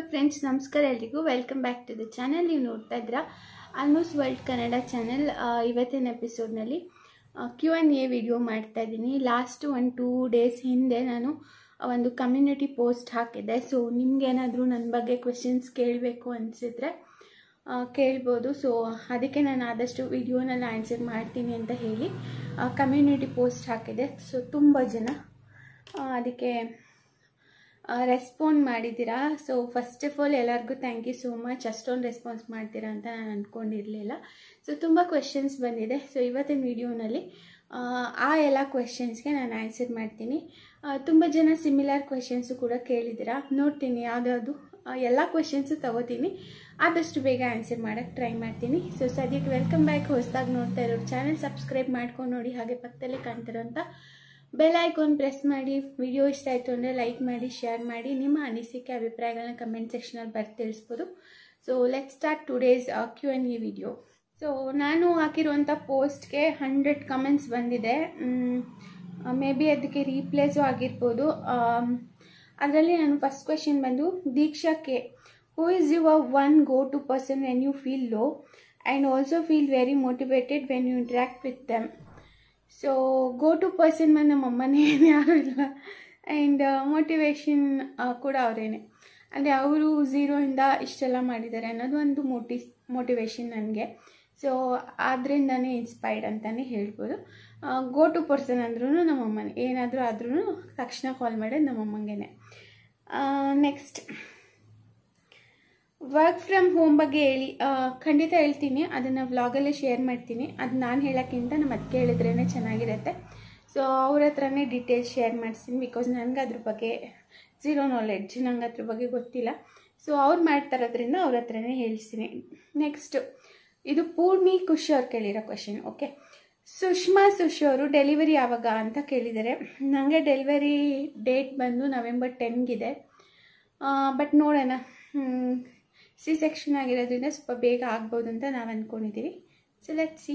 friends ನಮಸ್ಕಾರ ಎಲ್ರಿಗೂ welcome back to the channel ನೀವು ನೋಡ್ತಾ ಇದ್ದೀರಾ ಆಲ್ಮೋಸ್ಟ್ ವರ್ಲ್ಡ್ ಕನ್ನಡ ಚಾನಲ್ ಇವತ್ತಿನ ಎಪಿಸೋಡ್ನಲ್ಲಿ ಕ್ಯೂ ಆ್ಯನ್ ಎ ವಿಡಿಯೋ ಮಾಡ್ತಾ ಇದ್ದೀನಿ ಲಾಸ್ಟ್ ಒಂದು ಟೂ ಡೇಸ್ ಹಿಂದೆ ನಾನು ಒಂದು ಕಮ್ಯುನಿಟಿ ಪೋಸ್ಟ್ ಹಾಕಿದ್ದೆ ಸೊ ನಿಮ್ಗೇನಾದರೂ ನನ್ನ ಬಗ್ಗೆ ಕ್ವೆಶನ್ಸ್ ಕೇಳಬೇಕು ಅನಿಸಿದ್ರೆ ಕೇಳ್ಬೋದು ಸೊ ಅದಕ್ಕೆ ನಾನು ಆದಷ್ಟು ವಿಡಿಯೋನೆಲ್ಲ ಆನ್ಸರ್ ಮಾಡ್ತೀನಿ ಅಂತ ಹೇಳಿ ಕಮ್ಯುನಿಟಿ ಪೋಸ್ಟ್ ಹಾಕಿದೆ ಸೊ ತುಂಬ ಜನ ಆ, ಅದಕ್ಕೆ ರೆಸ್ಪಾಂಡ್ ಮಾಡಿದ್ದೀರಾ ಸೊ ಫಸ್ಟ್ ಆಫ್ ಆಲ್ ಎಲ್ಲರಿಗೂ ಥ್ಯಾಂಕ್ ಯು ಸೋ ಮಚ್ ಅಷ್ಟೊಂದು ರೆಸ್ಪಾನ್ಸ್ ಮಾಡ್ತೀರಾ ಅಂತ ನಾನು ಅಂದ್ಕೊಂಡಿರಲಿಲ್ಲ ಸೊ ತುಂಬ ಕ್ವೆಶನ್ಸ್ ಬಂದಿದೆ ಸೊ ಇವತ್ತಿನ ವಿಡಿಯೋನಲ್ಲಿ ಆ ಎಲ್ಲ ಕ್ವೆಶನ್ಸ್ಗೆ ನಾನು ಆನ್ಸರ್ ಮಾಡ್ತೀನಿ ತುಂಬ ಜನ ಸಿಮಿಲರ್ ಕ್ವೆಶನ್ಸು ಕೂಡ ಕೇಳಿದ್ದೀರಾ ನೋಡ್ತೀನಿ ಯಾವುದ್ಯಾವುದು ಎಲ್ಲ ಕ್ವೆಶನ್ಸು ತಗೋತೀನಿ ಆದಷ್ಟು ಬೇಗ ಆನ್ಸರ್ ಮಾಡೋಕ್ಕೆ ಟ್ರೈ ಮಾಡ್ತೀನಿ ಸೊ ಸದ್ಯಕ್ಕೆ ವೆಲ್ಕಮ್ ಬ್ಯಾಕ್ ಹೊಸದಾಗಿ ನೋಡ್ತಾ ಇರೋರು ಚಾನಲ್ ಸಬ್ಸ್ಕ್ರೈಬ್ ಮಾಡ್ಕೊಂಡು ನೋಡಿ ಹಾಗೆ ಪಕ್ಕದಲ್ಲೇ ಕಾಣ್ತಿರೋಂಥ ಬೆಲ್ ಐಕಾನ್ ಪ್ರೆಸ್ ಮಾಡಿ ವಿಡಿಯೋ ಇಷ್ಟ ಆಯಿತು ಅಂದರೆ ಲೈಕ್ ಮಾಡಿ ಶೇರ್ ಮಾಡಿ ನಿಮ್ಮ ಅನಿಸಿಕೆ ಅಭಿಪ್ರಾಯಗಳನ್ನ ಕಮೆಂಟ್ ಸೆಕ್ಷನಲ್ಲಿ ಬರ್ದು ತಿಳಿಸ್ಬೋದು so let start today's Q and A video so ನಾನು ಹಾಕಿರುವಂಥ ಪೋಸ್ಟ್ಗೆ ಹಂಡ್ರೆಡ್ ಕಮೆಂಟ್ಸ್ ಬಂದಿದೆ ಮೇ ಬಿ ಅದಕ್ಕೆ ರೀಪ್ಲೇಸು ಆಗಿರ್ಬೋದು ಅದರಲ್ಲಿ ನಾನು ಫಸ್ಟ್ ಕ್ವೆಶನ್ ಬಂದು Deeksha K who is your one go to person when you feel low and also feel very motivated when you interact with them so go to person ಬಂದು ನಮ್ಮ ಅಮ್ಮನೇ ಏನು ಯಾರೂ ಇಲ್ಲ ಆ್ಯಂಡ್ ಮೋಟಿವೇಶನ್ ಕೂಡ ಅವರೇನೆ ಅಂದರೆ ಅವರು ಝೀರೋಯಿಂದ ಇಷ್ಟೆಲ್ಲ ಮಾಡಿದ್ದಾರೆ ಅನ್ನೋದು ಒಂದು ಮೋಟಿ ಮೋಟಿವೇಶನ್ ನನಗೆ ಸೊ ಆದ್ರಿಂದನೇ ಇನ್ಸ್ಪೈರ್ಡ್ ಅಂತಲೇ ಹೇಳ್ಬೋದು ಗೋ ಟು ಪರ್ಸನ್ ಅಂದ್ರೂ ನಮ್ಮಮ್ಮನೇ ಏನಾದರೂ ಆದ್ರೂ ತಕ್ಷಣ ಕಾಲ್ ಮಾಡೋದು ನಮ್ಮಮ್ಮಂಗೆ ನೆಕ್ಸ್ಟ್ ವರ್ಕ್ ಫ್ರಮ್ ಹೋಮ್ ಬಗ್ಗೆ ಹೇಳಿ ಆ, ಖಂಡಿತ ಹೇಳ್ತೀನಿ ಅದನ್ನು ವ್ಲಾಗಲ್ಲೇ ಶೇರ್ ಮಾಡ್ತೀನಿ ಅದು ನಾನು ಹೇಳೋಕ್ಕಿಂತ ನಮ್ಮ ಅದಕ್ಕೆ ಹೇಳಿದ್ರೇ ಚೆನ್ನಾಗಿರುತ್ತೆ ಸೊ ಅವ್ರ ಹತ್ರನೇ ಡೀಟೇಲ್ಸ್ ಶೇರ್ ಮಾಡಿಸ್ತೀನಿ ಬಿಕಾಸ್ ನನಗೆ ಅದ್ರ ಬಗ್ಗೆ ಝೀರೋ ನಾಲೆಡ್ಜ್ ನಂಗೆ ಅದ್ರ ಬಗ್ಗೆ ಗೊತ್ತಿಲ್ಲ ಸೊ ಅವ್ರು ಮಾಡ್ತಾರೋದ್ರಿಂದ ಅವ್ರ ಹತ್ರನೇ ಹೇಳಿಸ್ತೀನಿ ನೆಕ್ಸ್ಟು ಇದು ಪೂರ್ಣಿ ಖುಷಿ ಅವ್ರು ಕೇಳಿರೋ ಕ್ವಶನ್ ಓಕೆ ಸುಷ್ಮಾ ಸುಶ್ ಅವರು ಡೆಲಿವರಿ ಯಾವಾಗ ಅಂತ ಕೇಳಿದ್ದಾರೆ ನನಗೆ ಡೆಲಿವರಿ ಡೇಟ್ ಬಂದು ನವೆಂಬರ್ ಟೆನ್ಗಿದೆ ಬಟ್ ನೋಡೋಣ ಸಿ ಸೆಕ್ಷನ್ ಆಗಿರೋದ್ರಿಂದ ಸ್ವಲ್ಪ ಬೇಗ ಆಗ್ಬೋದು ಅಂತ ನಾವು ಅಂದ್ಕೊಂಡಿದ್ದೀವಿ so let see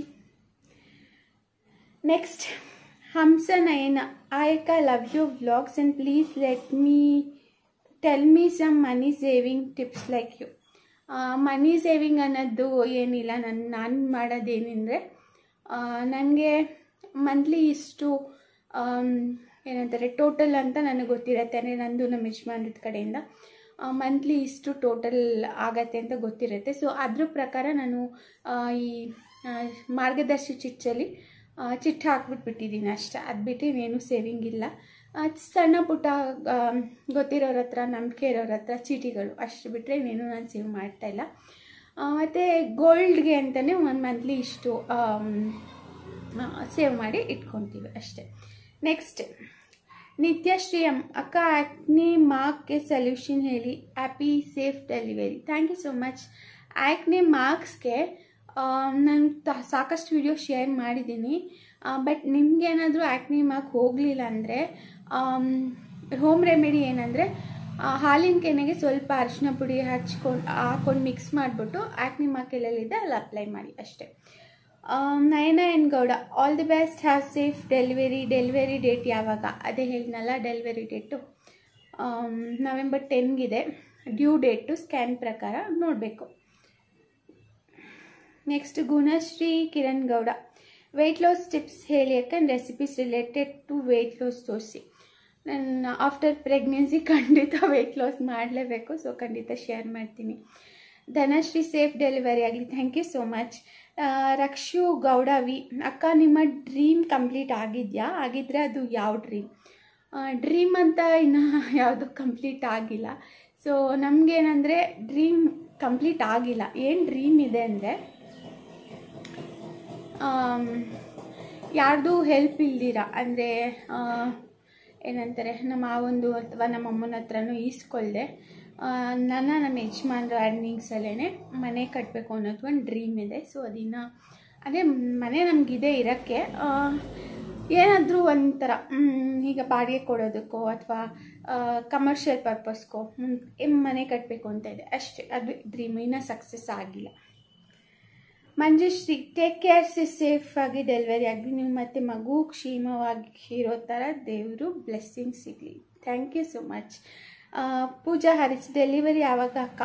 next Hamsa Nayana ಆಯಕ love you vlogs and please let me tell me some money saving tips like you money saving ಅನ್ನೋದು ಏನಿಲ್ಲ ನನ್ನ ನಾನು ಮಾಡೋದೇನೆಂದರೆ ನನಗೆ ಮಂತ್ಲಿ ಇಷ್ಟು ಆಮ್, ಏನಂತಾರೆ ಟೋಟಲ್ ಅಂತ ನನಗೆ ಗೊತ್ತಿರುತ್ತೆ ಅಂದರೆ ನಂದು ನಮ್ಮ ಯಜಮಾನ್ರದ ಕಡೆಯಿಂದ ಮಂತ್ಲಿ ಇಷ್ಟು ಟೋಟಲ್ ಆಗತ್ತೆ ಅಂತ ಗೊತ್ತಿರುತ್ತೆ ಸೊ ಅದ್ರ ಪ್ರಕಾರ ನಾನು ಆ, ಈ ಆ, ಮಾರ್ಗದರ್ಶಿ ಚಿಟ್ಟಲ್ಲಿ ಆ, ಚಿಟ್ಟು ಹಾಕ್ಬಿಟ್ಬಿಟ್ಟಿದ್ದೀನಿ ಅಷ್ಟೇ ಅದು ಬಿಟ್ಟು ಇನ್ನೇನು ಸೇವಿಂಗ್ ಇಲ್ಲ ಆ, ಸಣ್ಣ ಪುಟ್ಟ ಆ, ಗೊತ್ತಿರೋರ ಹತ್ರ ನಂಬಿಕೆ ಇರೋರ ಹತ್ರ ಚೀಟಿಗಳು ಅಷ್ಟು ಬಿಟ್ಟರೆ ಇನ್ನೇನು ನಾನು ಸೇವ್ ಮಾಡ್ತಾಯಿಲ್ಲ ಮತ್ತು ಗೋಲ್ಡ್ಗೆ ಅಂತಲೇ ಒಂದು ಮಂತ್ಲಿ ಇಷ್ಟು ಸೇವ್ ಮಾಡಿ ಇಟ್ಕೊತೀವಿ ಅಷ್ಟೇ ನೆಕ್ಸ್ಟ್ ನಿತ್ಯಶ್ರೀ ಎಂ ಅಕ್ಕ ಆ್ಯಕ್ನಿ ಮಾರ್ಕ್ಗೆ ಸೊಲ್ಯೂಷನ್ ಹೇಳಿ happy safe delivery thank you so much acne ಮಾರ್ಕ್ಸ್ಗೆ ನಾನು ತ ಸಾಕಷ್ಟು ವಿಡಿಯೋ ಶೇರ್ ಮಾಡಿದ್ದೀನಿ ಬಟ್ ನಿಮಗೇನಾದರೂ ಆ್ಯಕ್ನಿ ಮಾರ್ಕ್ ಹೋಗಲಿಲ್ಲ ಅಂದರೆ ಹೋಮ್ ರೆಮಿಡಿ ಏನಂದರೆ ಹಾಲಿನ ಕೆನೆಗೆ ಸ್ವಲ್ಪ ಅರಿಶಿನ ಪುಡಿ ಹಚ್ಕೊಂಡು ಹಾಕೊಂಡು ಮಿಕ್ಸ್ ಮಾಡಿಬಿಟ್ಟು ಆ್ಯಕ್ನಿ ಮಾರ್ಕ್ ಎಲ್ಲೆಲ್ಲಿದೆ ಅಲ್ಲಿ ಅಪ್ಲೈ ಮಾಡಿ ಅಷ್ಟೇ Nayana N Gowda all the best have safe delivery delivery date ಯಾವಾಗ ಅದೇ ಹೇಳಿದ್ನಲ್ಲ ಡೆಲಿವರಿ ಡೇಟು ನವೆಂಬರ್ ಟೆನ್ಗಿದೆ ಡ್ಯೂ ಡೇಟು ಸ್ಕ್ಯಾನ್ ಪ್ರಕಾರ ನೋಡಬೇಕು next Gunashree Kiran Gowda weight loss tips ಹೇಳಿ ಯಾಕಂದ್ರೆ recipes related to weight loss ತೋರಿಸಿ ನಾನು ಆಫ್ಟರ್ ಪ್ರೆಗ್ನೆನ್ಸಿ ಖಂಡಿತ ವೆಯ್ಟ್ ಲಾಸ್ ಮಾಡಲೇಬೇಕು ಸೊ ಖಂಡಿತ ಶೇರ್ ಮಾಡ್ತೀನಿ ಧನಶ್ರೀ ಸೇಫ್ ಡೆಲಿವರಿ ಆಗಲಿ thank you so much Rakshu Gowda V ಅಕ್ಕ ನಿಮ್ಮ ಡ್ರೀಮ್ ಕಂಪ್ಲೀಟ್ ಆಗಿದೆಯಾ ಆಗಿದ್ದರೆ ಅದು ಯಾವ ಡ್ರೀಮ್ ಡ್ರೀಮ್ ಅಂತ ಇನ್ನು ಯಾವುದು ಕಂಪ್ಲೀಟ್ ಆಗಿಲ್ಲ ಸೊ ನಮಗೇನಂದರೆ ಡ್ರೀಮ್ ಕಂಪ್ಲೀಟ್ ಆಗಿಲ್ಲ ಏನು ಡ್ರೀಮ್ ಇದೆ ಅಂದರೆ ಯಾರ್ದು ಹೆಲ್ಪ್ ಇಲ್ದಿರ ಅಂದರೆ ಏನಂತಾರೆ ನಮ್ಮ ಮಾವಂದು ಅಥವಾ ನಮ್ಮ ಅಮ್ಮನ ಹತ್ರನೂ ಈಸ್ಕೊಳ್ದೆ ಆ, ನನ್ನ ನಮ್ಮ ಯಜಮಾನ್ರ ಅರ್ನಿಂಗ್ಸಲ್ಲೇ ಮನೆ ಕಟ್ಟಬೇಕು ಅನ್ನೋದು ಒಂದು ಡ್ರೀಮ್ ಇದೆ ಸೊ ಅದನ್ನು ಅದೇ ಮನೆ ನಮಗಿದೆ ಇರೋಕ್ಕೆ ಏನಾದರೂ ಒಂಥರ ಮ್, ಈಗ ಬಾಡಿಗೆ ಕೊಡೋದಕ್ಕೋ ಅಥವಾ ಕಮರ್ಷಿಯಲ್ ಪರ್ಪಸ್ಗೋ ಮನೆ ಕಟ್ಟಬೇಕು ಅಂತ ಇದೆ ಅಷ್ಟೇ ಅದು ಡ್ರೀಮ್ ಇನ್ನೂ ಸಕ್ಸಸ್ ಆಗಿಲ್ಲ ಮಂಜುಶ್ರೀ ಟೇಕ್ ಕೇರ್ ಸಿ ಸೇಫ್ ಆಗಿ ಡೆಲಿವರಿ ಆಗಲಿ ನೀವು ಮತ್ತೆ ಮಗು ಕ್ಷೇಮವಾಗಿ ಇರೋ ಥರ ದೇವರು ಬ್ಲೆಸ್ಸಿಂಗ್ ಸಿಗಲಿ thank you so much Pooja Haris delivery ಯಾವಾಗ ಅಕ್ಕ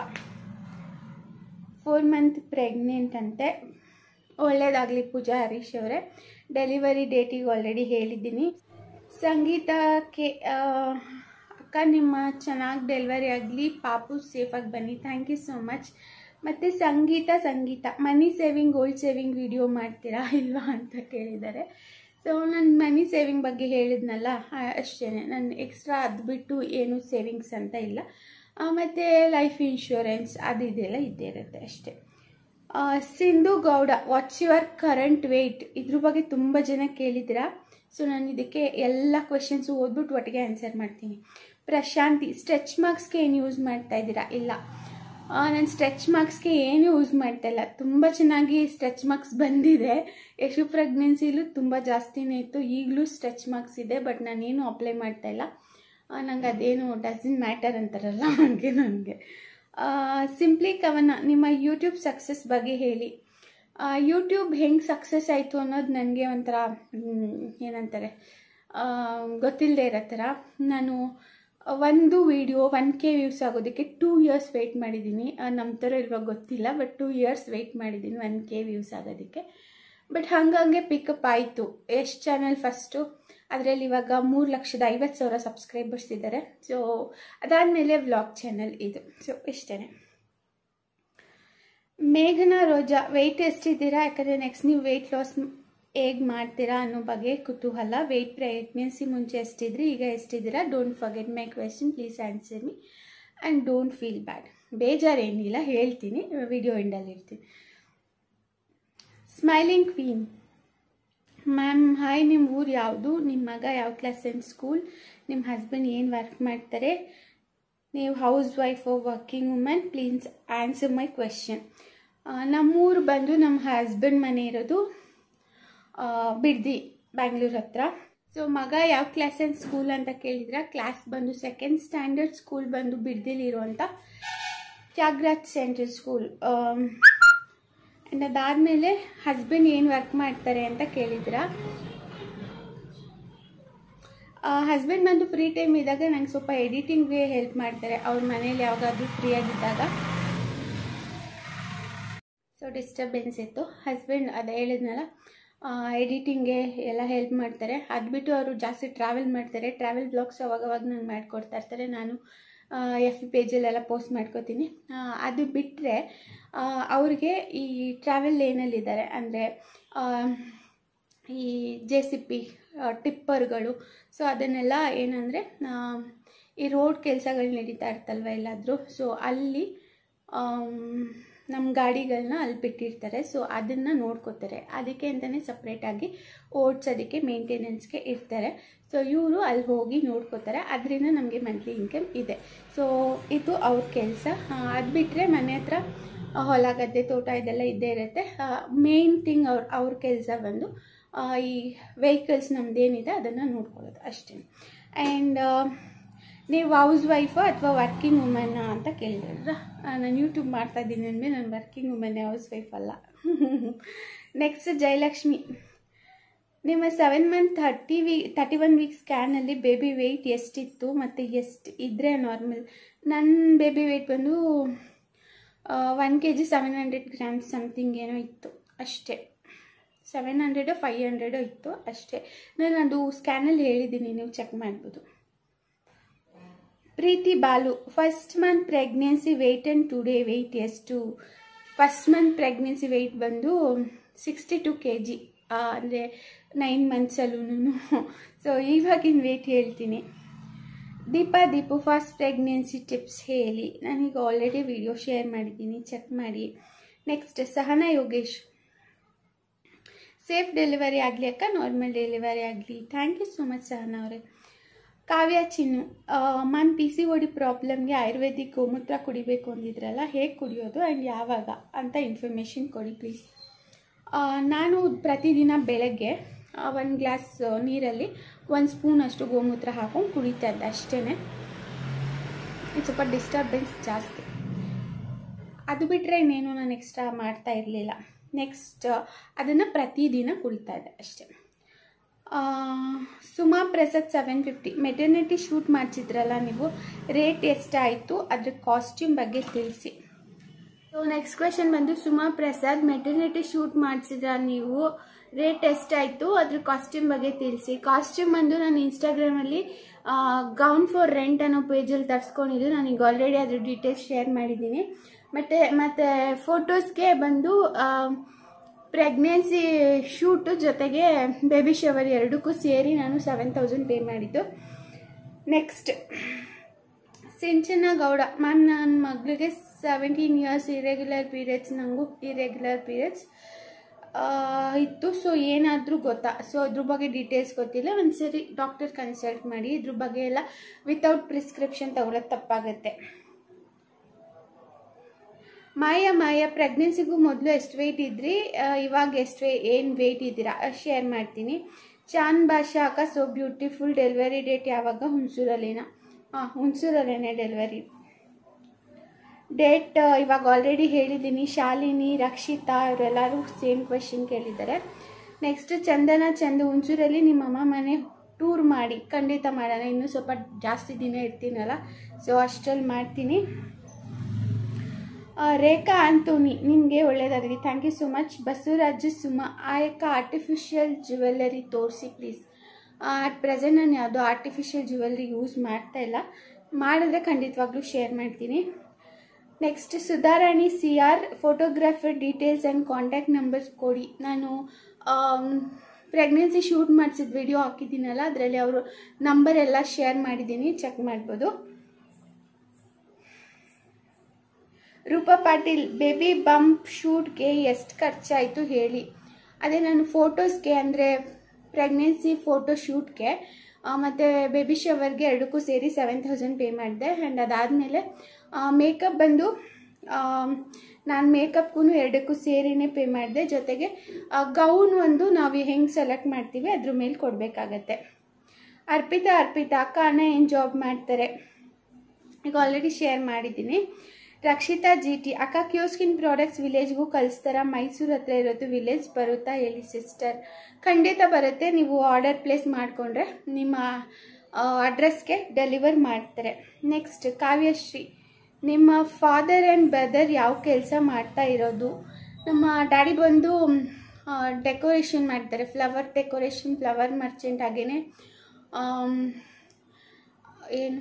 ಫೋರ್ ಮಂತ್ ಪ್ರೆಗ್ನೆಂಟ್ ಅಂತೆ ಒಳ್ಳೇದಾಗಲಿ ಪೂಜಾ ಹರೀಶ್ ಅವರೇ ಡೆಲಿವರಿ ಡೇಟಿಗೆ ಆಲ್ರೆಡಿ ಹೇಳಿದ್ದೀನಿ ಸಂಗೀತಕ್ಕೆ ಅಕ್ಕ ನಿಮ್ಮ ಚೆನ್ನಾಗಿ ಡೆಲಿವರಿ ಆಗಲಿ ಪಾಪು ಸೇಫಾಗಿ ಬನ್ನಿ ಥ್ಯಾಂಕ್ ಯು ಸೋ ಮಚ್ ಮತ್ತು Sangeetha Sangeetha money saving gold saving video ಮಾಡ್ತೀರಾ ಇಲ್ವಾ ಅಂತ ಕೇಳಿದ್ದಾರೆ ಸೊ ನಾನು ಮನಿ ಸೇವಿಂಗ್ ಬಗ್ಗೆ ಹೇಳಿದ್ನಲ್ಲ ಅಷ್ಟೇ ನಾನು ಎಕ್ಸ್ಟ್ರಾ ಅದು ಬಿಟ್ಟು ಏನು ಸೇವಿಂಗ್ಸ್ ಅಂತ ಇಲ್ಲ ಮತ್ತು ಲೈಫ್ ಇನ್ಶೂರೆನ್ಸ್ ಅದು ಇದೆಲ್ಲ ಇದ್ದೇ ಇರುತ್ತೆ ಅಷ್ಟೇ Sindhu Gowda what's your current weight ಇದ್ರ ಬಗ್ಗೆ ತುಂಬ ಜನ ಕೇಳಿದ್ದೀರಾ ಸೊ ನಾನು ಇದಕ್ಕೆ ಎಲ್ಲ ಕ್ವೆಶನ್ಸು ಓದ್ಬಿಟ್ಟು ಒಟ್ಟಿಗೆ ಆನ್ಸರ್ ಮಾಡ್ತೀನಿ ಪ್ರಶಾಂತಿ ಸ್ಟ್ರೆಚ್ ಮಾರ್ಕ್ಸ್ಗೆ ಏನು ಯೂಸ್ ಮಾಡ್ತಾ ಇದ್ದೀರಾ ಇಲ್ಲ ನಾನು ಸ್ಟ್ರೆಚ್ ಮಾರ್ಕ್ಸ್ಗೆ ಏನು ಯೂಸ್ ಮಾಡ್ತಾ ಇಲ್ಲ ತುಂಬ ಚೆನ್ನಾಗಿ ಸ್ಟ್ರೆಚ್ ಮಾರ್ಕ್ಸ್ ಬಂದಿದೆ ಯಶು ಪ್ರೆಗ್ನೆನ್ಸಿಲೂ ತುಂಬ ಜಾಸ್ತಿನೇ ಇತ್ತು ಈಗಲೂ ಸ್ಟ್ರೆಚ್ ಮಾರ್ಕ್ಸ್ ಇದೆ ಬಟ್ ನಾನೇನು ಅಪ್ಲೈ ಮಾಡ್ತಾ ಇಲ್ಲ ನಂಗೆ ಅದೇನು ಡಸನ್ ಮ್ಯಾಟರ್ ಅಂತಾರಲ್ಲ ಹಾಗೆ ನನಗೆ ಸಿಂಪ್ಲಿ ಕವನ ನಿಮ್ಮ ಯೂಟ್ಯೂಬ್ ಸಕ್ಸಸ್ ಬಗ್ಗೆ ಹೇಳಿ ಯೂಟ್ಯೂಬ್ ಹೆಂಗೆ ಸಕ್ಸಸ್ ಆಯಿತು ಅನ್ನೋದು ನನಗೆ ಒಂಥರ ಏನಂತಾರೆ ಗೊತ್ತಿಲ್ಲದೆ ಇರೋ ಥರ ನಾನು ಒಂದು ವಿಡಿಯೋ ಒನ್ ಕೆ ವ್ಯೂಸ್ ಆಗೋದಕ್ಕೆ ಟೂ ಇಯರ್ಸ್ ವೆಯ್ಟ್ ಮಾಡಿದ್ದೀನಿ ನಂಬ್ತಾರೋ ಇಲ್ವಾಗ ಗೊತ್ತಿಲ್ಲ ಬಟ್ ಟೂ ಇಯರ್ಸ್ ವೆಯ್ಟ್ ಮಾಡಿದ್ದೀನಿ ಒನ್ ಕೆ ವ್ಯೂಸ್ ಆಗೋದಕ್ಕೆ ಬಟ್ ಹಂಗಂಗೆ ಪಿಕಪ್ ಆಯಿತು ಎಷ್ಟು ಚಾನಲ್ ಫಸ್ಟು ಅದರಲ್ಲಿ ಇವಾಗ ಮೂರು ಲಕ್ಷದ ಐವತ್ತು ಸಾವಿರ ಸಬ್ಸ್ಕ್ರೈಬರ್ಸ್ ಇದ್ದಾರೆ ಸೊ ಅದಾದಮೇಲೆ ವ್ಲಾಗ್ ಚಾನಲ್ ಇದು ಸೊ ಇಷ್ಟೇ ಮೇಘನಾ ರೋಜಾ ವೆಯ್ಟ್ ಎಷ್ಟಿದ್ದೀರಾ ಯಾಕಂದರೆ ನೆಕ್ಸ್ಟ್ ನೀವು ವೆಯ್ಟ್ ಲಾಸ್ ಹೇಗೆ ಮಾಡ್ತೀರಾ ಅನ್ನೋ ಬಗ್ಗೆ ಕುತೂಹಲ ವೆಯ್ಟ್ ಪ್ರೆಗ್ನೆನ್ಸಿ ಮುಂಚೆ ಎಷ್ಟಿದ್ರಿ ಈಗ ಎಷ್ಟಿದ್ದೀರಾ don't forget my question please answer me and don't feel bad ಬೇಜಾರೇನಿಲ್ಲ ಹೇಳ್ತೀನಿ ವಿಡಿಯೋ ಎಂಡಲ್ಲಿ ಇರ್ತೀನಿ ಸ್ಮೈಲಿಂಗ್ ಕ್ವೀನ್ ಮ್ಯಾಮ್ ಹಾಯ್ ನಿಮ್ಮ ಊರು ಯಾವುದು ನಿಮ್ಮ ಮಗ ಯಾವ ಕ್ಲಾಸ್ ಇನ್ ಸ್ಕೂಲ್ ನಿಮ್ಮ ಹಸ್ಬೆಂಡ್ ಏನು ವರ್ಕ್ ಮಾಡ್ತಾರೆ ನೀವು house wife working women please answer my question ನಮ್ಮೂರು ಬಂದು ನಮ್ಮ ಹಸ್ಬೆಂಡ್ ಮನೆ ಇರೋದು ಬಿಡ್ದಿ ಬ್ಯಾಂಗ್ಳೂರ್ ಹತ್ರ ಸೊ ಮಗ ಯಾವ ಕ್ಲಾಸ್ ಆ್ಯಂಡ್ ಸ್ಕೂಲ್ ಅಂತ ಕೇಳಿದ್ರೆ ಕ್ಲಾಸ್ ಬಂದು ಸೆಕೆಂಡ್ ಸ್ಟ್ಯಾಂಡರ್ಡ್ ಸ್ಕೂಲ್ ಬಂದು ಬಿಡ್ದಿಲಿರುವಂಥ ತ್ಯಾಗರಾಜ್ ಸೆಂಟ್ರಲ್ ಸ್ಕೂಲ್ ಆ್ಯಂಡ್ ಅದಾದಮೇಲೆ ಹಸ್ಬೆಂಡ್ ಏನು ವರ್ಕ್ ಮಾಡ್ತಾರೆ ಅಂತ ಕೇಳಿದ್ರ ಹಸ್ಬೆಂಡ್ ಬಂದು ಫ್ರೀ ಟೈಮ್ ಇದ್ದಾಗ ನಂಗೆ ಸ್ವಲ್ಪ ಎಡಿಟಿಂಗ್ಗೆ ಹೆಲ್ಪ್ ಮಾಡ್ತಾರೆ ಅವ್ರ ಮನೇಲಿ ಯಾವಾಗಾದ್ರೂ ಫ್ರೀ ಆಗಿದ್ದಾಗ ಸೊ ಡಿಸ್ಟರ್ಬೆನ್ಸ್ ಇತ್ತು ಹಸ್ಬೆಂಡ್ ಅದು ಹೇಳಿದ್ನಲ್ಲ ಎಡಿಟಿಂಗ್ಗೆ ಎಲ್ಲ ಹೆಲ್ಪ್ ಮಾಡ್ತಾರೆ ಅದು ಬಿಟ್ಟು ಅವರು ಜಾಸ್ತಿ ಟ್ರಾವೆಲ್ ಮಾಡ್ತಾರೆ ಟ್ರಾವೆಲ್ ಬ್ಲಾಗ್ಸ್ ಅವಾಗವಾಗ ನಂಗೆ ಮಾಡಿಕೊಡ್ತಾ ಇರ್ತಾರೆ ನಾನು ಎಫ್ ಪಿ ಪೇಜಲ್ಲೆಲ್ಲ ಪೋಸ್ಟ್ ಮಾಡ್ಕೋತೀನಿ ಅದು ಬಿಟ್ಟರೆ ಅವ್ರಿಗೆ ಈ ಟ್ರಾವೆಲ್ ಲೇನಲ್ಲಿದ್ದಾರೆ ಅಂದರೆ ಈ ಜೆ ಸಿ ಪಿ ಟಿಪ್ಪರ್ಗಳು ಸೊ ಅದನ್ನೆಲ್ಲ ಏನಂದರೆ ಈ ರೋಡ್ ಕೆಲಸಗಳು ನಡೀತಾ ಇರ್ತಲ್ವ ಎಲ್ಲಾದರೂ ಸೊ ಅಲ್ಲಿ ನಮ್ಮ ಗಾಡಿಗಳನ್ನ ಅಲ್ಲಿ ಬಿಟ್ಟಿರ್ತಾರೆ ಸೊ ಅದನ್ನು ನೋಡ್ಕೋತಾರೆ ಅದಕ್ಕೆ ಅಂತಲೇ ಸಪ್ರೇಟಾಗಿ ಓಡಿಸೋದಕ್ಕೆ ಮೇಂಟೆನೆನ್ಸ್ಗೆ ಇರ್ತಾರೆ ಸೊ ಇವರು ಅಲ್ಲಿ ಹೋಗಿ ನೋಡ್ಕೋತಾರೆ ಅದರಿಂದ ನಮಗೆ ಮಂತ್ಲಿ ಇನ್ಕಮ್ ಇದೆ ಸೊ ಇದು ಅವ್ರ ಕೆಲಸ ಅದು ಬಿಟ್ಟರೆ ಮನೆ ಹತ್ರ ಹೊಲ ಗದ್ದೆ ತೋಟ ಇದೆಲ್ಲ ಇದ್ದೇ ಇರುತ್ತೆ ಮೇನ್ ಥಿಂಗ್ ಅವ್ರ ಅವ್ರ ಕೆಲಸ ಬಂದು ಈ ವೆಹಿಕಲ್ಸ್ ನಮ್ಮದೇನಿದೆ ಅದನ್ನು ನೋಡ್ಕೊಳ್ಳೋದು ಅಷ್ಟೇ ಆ್ಯಂಡ್ ನೀವು ಹೌಸ್ ವೈಫಾ ಅಥವಾ ವರ್ಕಿಂಗ್ ವುಮೆನ್ ಅಂತ ಕೇಳಿದ್ರ ನಾನು ಯೂಟ್ಯೂಬ್ ಮಾಡ್ತಾ ಇದ್ದೀನಿ ಅಂದರೆ ನಾನು ವರ್ಕಿಂಗ್ ವುಮೆನ್ ಹೌಸ್ ವೈಫ್ ಅಲ್ಲ ನೆಕ್ಸ್ಟ್ ಜಯಲಕ್ಷ್ಮಿ ನಿಮ್ಮ seven month thirty we thirty one week ಸ್ಕ್ಯಾನಲ್ಲಿ ಬೇಬಿ ವೆಯ್ಟ್ ಎಷ್ಟಿತ್ತು ಮತ್ತು ಎಷ್ಟು ಇದ್ದರೆ ನಾರ್ಮಲ್ ನನ್ನ ಬೇಬಿ ವೆಯ್ಟ್ ಬಂದು one K G seven hundred grams something ಏನೋ ಇತ್ತು ಅಷ್ಟೇ ಸೆವೆನ್ ಹಂಡ್ರೆಡು ಫೈವ್ ಹಂಡ್ರೆಡು ಇತ್ತು ಅಷ್ಟೇ ನಾನು ಅದು ಸ್ಕ್ಯಾನಲ್ಲಿ ಹೇಳಿದ್ದೀನಿ ನೀವು ಚೆಕ್ ಮಾಡ್ಬೋದು Preethi Balu first month pregnancy weight and today weight ಎಷ್ಟು ಫಸ್ಟ್ ಮಂತ್ ಪ್ರೆಗ್ನೆನ್ಸಿ ವೆಯ್ಟ್ ಬಂದು ಸಿಕ್ಸ್ಟಿ ಟು ಕೆ ಜಿ ಅಂದರೆ ನೈನ್ ಮಂತ್ಸಲ್ಲೂ ಸೊ ಇವಾಗಿನ ವೆಯ್ಟ್ ಹೇಳ್ತೀನಿ Deepa Deepu first pregnancy tips ಹೇಳಿ ನಾನೀಗ ಆಲ್ರೆಡಿ ವಿಡಿಯೋ ಶೇರ್ ಮಾಡಿದ್ದೀನಿ ಚೆಕ್ ಮಾಡಿ next Sahana Yogesh safe delivery ಆಗಲಿ ಅಕ್ಕ ನಾರ್ಮಲ್ ಡೆಲಿವರಿ ಆಗಲಿ thank you so much Sahana ಅವರೇ ಕಾವ್ಯ ಚಿನ್ನು ಮನ್ ಪಿ ಸಿ ಓಡಿ ಪ್ರಾಬ್ಲಮ್ಗೆ ಆಯುರ್ವೇದಿಕ್ ಗೋಮೂತ್ರ ಕುಡಿಬೇಕು ಅಂದಿದ್ರಲ್ಲ ಹೇಗೆ ಕುಡಿಯೋದು ಆ್ಯಂಡ್ ಯಾವಾಗ ಅಂತ ಇನ್ಫಾರ್ಮೇಷನ್ ಕೊಡಿ ಪ್ಲೀಸ್ ನಾನು ಪ್ರತಿದಿನ ಬೆಳಗ್ಗೆ ಒಂದು ಗ್ಲಾಸ್ ನೀರಲ್ಲಿ ಒಂದು ಸ್ಪೂನಷ್ಟು ಗೋಮೂತ್ರ ಹಾಕೊಂಡು ಕುಡಿತಾ ಇದ್ದೆ ಅಷ್ಟೇ ಇದು ಸ್ವಲ್ಪ ಡಿಸ್ಟರ್ಬೆನ್ಸ್ ಜಾಸ್ತಿ ಅದು ಬಿಟ್ಟರೆ ಇನ್ನೇನು ನಾನು ಎಕ್ಸ್ಟ್ರಾ ಮಾಡ್ತಾ ಇರಲಿಲ್ಲ ನೆಕ್ಸ್ಟ್ ಅದನ್ನು ಪ್ರತಿದಿನ ಕುಡಿತಾ ಇದ್ದೆ ಅಷ್ಟೇ ಆ, Suma Prasad seven fifty maternity shoot ಮಾಡಿಸಿದ್ರಲ್ಲ ನೀವು ರೇಟ್ ಎಷ್ಟಾಯಿತು ಅದ್ರ ಕಾಸ್ಟ್ಯೂಮ್ ಬಗ್ಗೆ ತಿಳಿಸಿ ಸೊ ನೆಕ್ಸ್ಟ್ ಕ್ವೆಶನ್ ಬಂದು ಸುಮಾ ಪ್ರಸಾದ್ ಮೆಟರ್ನಿಟಿ ಶೂಟ್ ಮಾಡಿಸಿದ್ರ ನೀವು ರೇಟ್ ಎಷ್ಟಾಯಿತು ಅದ್ರ ಕಾಸ್ಟ್ಯೂಮ್ ಬಗ್ಗೆ ತಿಳಿಸಿ ಕಾಸ್ಟ್ಯೂಮ್ ಬಂದು ನಾನು ಇನ್ಸ್ಟಾಗ್ರಾಮಲ್ಲಿ ಗೌನ್ ಫಾರ್ ರೆಂಟ್ ಅನ್ನೋ ಪೇಜಲ್ಲಿ ತರಿಸ್ಕೊಂಡಿದ್ದು ನಾನೀಗ ಆಲ್ರೆಡಿ ಅದ್ರ ಡೀಟೇಲ್ಸ್ ಶೇರ್ ಮಾಡಿದ್ದೀನಿ ಮತ್ತು ಮತ್ತು ಫೋಟೋಸ್ಗೆ ಬಂದು ಪ್ರೆಗ್ನೆನ್ಸಿ ಶೂಟು ಜೊತೆಗೆ ಬೇಬಿ ಶವರ್ ಎರಡಕ್ಕೂ ಸೇರಿ ನಾನು ಸೆವೆನ್ ತೌಸಂಡ್ ಪೇ ಮಾಡಿದ್ದು ನೆಕ್ಸ್ಟ್ ಸಿಂಚನ ಗೌಡ ಮ್ಯಾಮ್ ನನ್ನ ಮಗಳಿಗೆ ಸೆವೆಂಟೀನ್ ಇಯರ್ಸ್ ಇರೆಗ್ಯುಲರ್ ಪೀರಿಯಡ್ಸ್ ನನಗೂ ಇರೆಗ್ಯುಲರ್ ಪೀರಿಯಡ್ಸ್ ಇತ್ತು ಸೊ ಏನಾದರೂ ಗೊತ್ತಾ ಸೊ ಅದ್ರ ಬಗ್ಗೆ ಡೀಟೇಲ್ಸ್ ಗೊತ್ತಿಲ್ಲ ಒಂದ್ಸರಿ ಡಾಕ್ಟರ್ ಕನ್ಸಲ್ಟ್ ಮಾಡಿ ಇದ್ರ ಬಗ್ಗೆ ಎಲ್ಲ ವಿತೌಟ್ ಪ್ರಿಸ್ಕ್ರಿಪ್ಷನ್ ತಗೊಳ್ಳೋದು ತಪ್ಪಾಗುತ್ತೆ ಮಾಯ ಮಾಯ ಪ್ರೆಗ್ನೆನ್ಸಿಗೂ ಮೊದಲು ಎಷ್ಟು ವೆಯ್ಟ್ ಇದ್ರಿ ಆ, ಇವಾಗ ಎಷ್ಟು ವೇ ಏನು ವೆಯ್ಟ್ ಇದ್ದೀರಾ ಶೇರ್ ಮಾಡ್ತೀನಿ ಚಾನ್ ಭಾಷಾ ಅಕ್ಕ ಸೊ ಬ್ಯೂಟಿಫುಲ್ ಡೆಲಿವರಿ ಡೇಟ್ ಯಾವಾಗ ಹುಣಸೂರಲ್ಲೇನಾ ಹಾಂ ಹುಣಸೂರಲ್ಲೇನೆ ಡೆಲಿವರಿ ಡೇಟ್ ಇವಾಗ ಆಲ್ರೆಡಿ ಹೇಳಿದ್ದೀನಿ ಶಾಲಿನಿ ರಕ್ಷಿತಾ ಇವರೆಲ್ಲರೂ ಸೇಮ್ ಕ್ವೆಶನ್ ಕೇಳಿದ್ದಾರೆ ನೆಕ್ಸ್ಟ್ ಚಂದನ ಚಂದು ಹುಣಸೂರಲ್ಲಿ ನಿಮ್ಮಮ್ಮ ಮನೆ ಟೂರ್ ಮಾಡಿ ಖಂಡಿತ ಮಾಡೋಣ ಇನ್ನೂ ಸ್ವಲ್ಪ ಜಾಸ್ತಿ ದಿನ ಇರ್ತೀನಲ್ಲ ಸೊ ಅಷ್ಟರಲ್ಲಿ ಮಾಡ್ತೀನಿ ಆ, ರೇಖಾ ಆಂಟೋನಿ ನಿಮಗೆ ಒಳ್ಳೇದಾಗಲಿ thank you so much Basavaraju Suma ಆ యొక్క ಆರ್ಟಿಫಿಷಿಯಲ್ ಜ್ಯುವೆಲ್ಲರಿ ತೋರಿಸಿ ಪ್ಲೀಸ್ ಅಟ್ ಪ್ರೆಸೆಂಟ್ ನಾನು ಯಾವುದೋ ಆರ್ಟಿಫಿಷಿಯಲ್ ಜ್ಯುವೆಲ್ಲರಿ ಯೂಸ್ ಮಾಡ್ತಾ ಇಲ್ಲ ಮಾಡಿದ್ರೆ ಖಂಡಿತವಾಗ್ಲೂ ಶೇರ್ ಮಾಡ್ತೀನಿ next Sudharani C R photographer details and contact numbers ಕೊಡಿ ನಾನು ಪ್ರೆಗ್ನೆನ್ಸಿ ಶೂಟ್ ಮಾಡಿಸಿದ ವಿಡಿಯೋ ಹಾಕಿದ್ದೀನಲ್ಲ ಅದರಲ್ಲಿ ಅವರು ನಂಬರ್ ಎಲ್ಲ ಶೇರ್ ಮಾಡಿದ್ದೀನಿ ಚೆಕ್ ಮಾಡ್ಬೋದು ರೂಪಾ ಪಾಟೀಲ್ ಬೇಬಿ ಬಂಪ್ ಶೂಟ್ಗೆ ಎಷ್ಟು ಖರ್ಚಾಯಿತು ಹೇಳಿ ಅದೇ ನಾನು ಫೋಟೋಸ್ಗೆ ಅಂದರೆ ಪ್ರೆಗ್ನೆನ್ಸಿ ಫೋಟೋ ಶೂಟ್ಗೆ ಮತ್ತು ಬೇಬಿ ಶವರ್ಗೆ ಎರಡಕ್ಕೂ ಸೇರಿ ಸೆವೆನ್ ತೌಸಂಡ್ ಪೇ ಮಾಡಿದೆ ಆ್ಯಂಡ್ ಅದಾದಮೇಲೆ ಮೇಕಪ್ ಬಂದು ನಾನು ಮೇಕಪ್ಗೂ ಎರಡಕ್ಕೂ ಸೇರಿನೇ ಪೇ ಮಾಡಿದೆ ಜೊತೆಗೆ ಗೌನ್ ಒಂದು ನಾವು ಹೆಂಗೆ ಸೆಲೆಕ್ಟ್ ಮಾಡ್ತೀವಿ ಅದ್ರ ಮೇಲೆ ಕೊಡಬೇಕಾಗತ್ತೆ ಅರ್ಪಿತಾ ಅರ್ಪಿತಾ ಅಕ್ಕ ಅಣ್ಣ ಏನು ಜಾಬ್ ಮಾಡ್ತಾರೆ ಈಗ ಆಲ್ರೆಡಿ ಶೇರ್ ಮಾಡಿದ್ದೀನಿ ರಕ್ಷಿತಾ ಜಿ ಟಿ ಅಕ್ಕ ಕ್ಯೂಸ್ಕಿನ್ ಪ್ರಾಡಕ್ಟ್ಸ್ ವಿಲೇಜ್ಗೂ ಕಳಿಸ್ತಾರ ಮೈಸೂರು ಹತ್ರ ಇರೋದು ವಿಲೇಜ್ ಬರುತ್ತಾ ಹೇಳಿ ಸಿಸ್ಟರ್ ಖಂಡಿತ ಬರುತ್ತೆ ನೀವು ಆರ್ಡರ್ ಪ್ಲೇಸ್ ಮಾಡಿಕೊಂಡ್ರೆ ನಿಮ್ಮ ಅಡ್ರೆಸ್ಗೆ ಡೆಲಿವರ್ ಮಾಡ್ತಾರೆ ನೆಕ್ಸ್ಟ್ ಕಾವ್ಯಶ್ರೀ ನಿಮ್ಮ ಫಾದರ್ ಆ್ಯಂಡ್ ಬ್ರದರ್ ಯಾವ ಕೆಲಸ ಮಾಡ್ತಾ ಇರೋದು ನಮ್ಮ ಡ್ಯಾಡಿ ಬಂದು ಡೆಕೋರೇಷನ್ ಮಾಡ್ತಾರೆ ಫ್ಲವರ್ ಡೆಕೋರೇಷನ್ ಫ್ಲವರ್ ಮರ್ಚೆಂಟ್ ಹಾಗೇನೆ ಏನು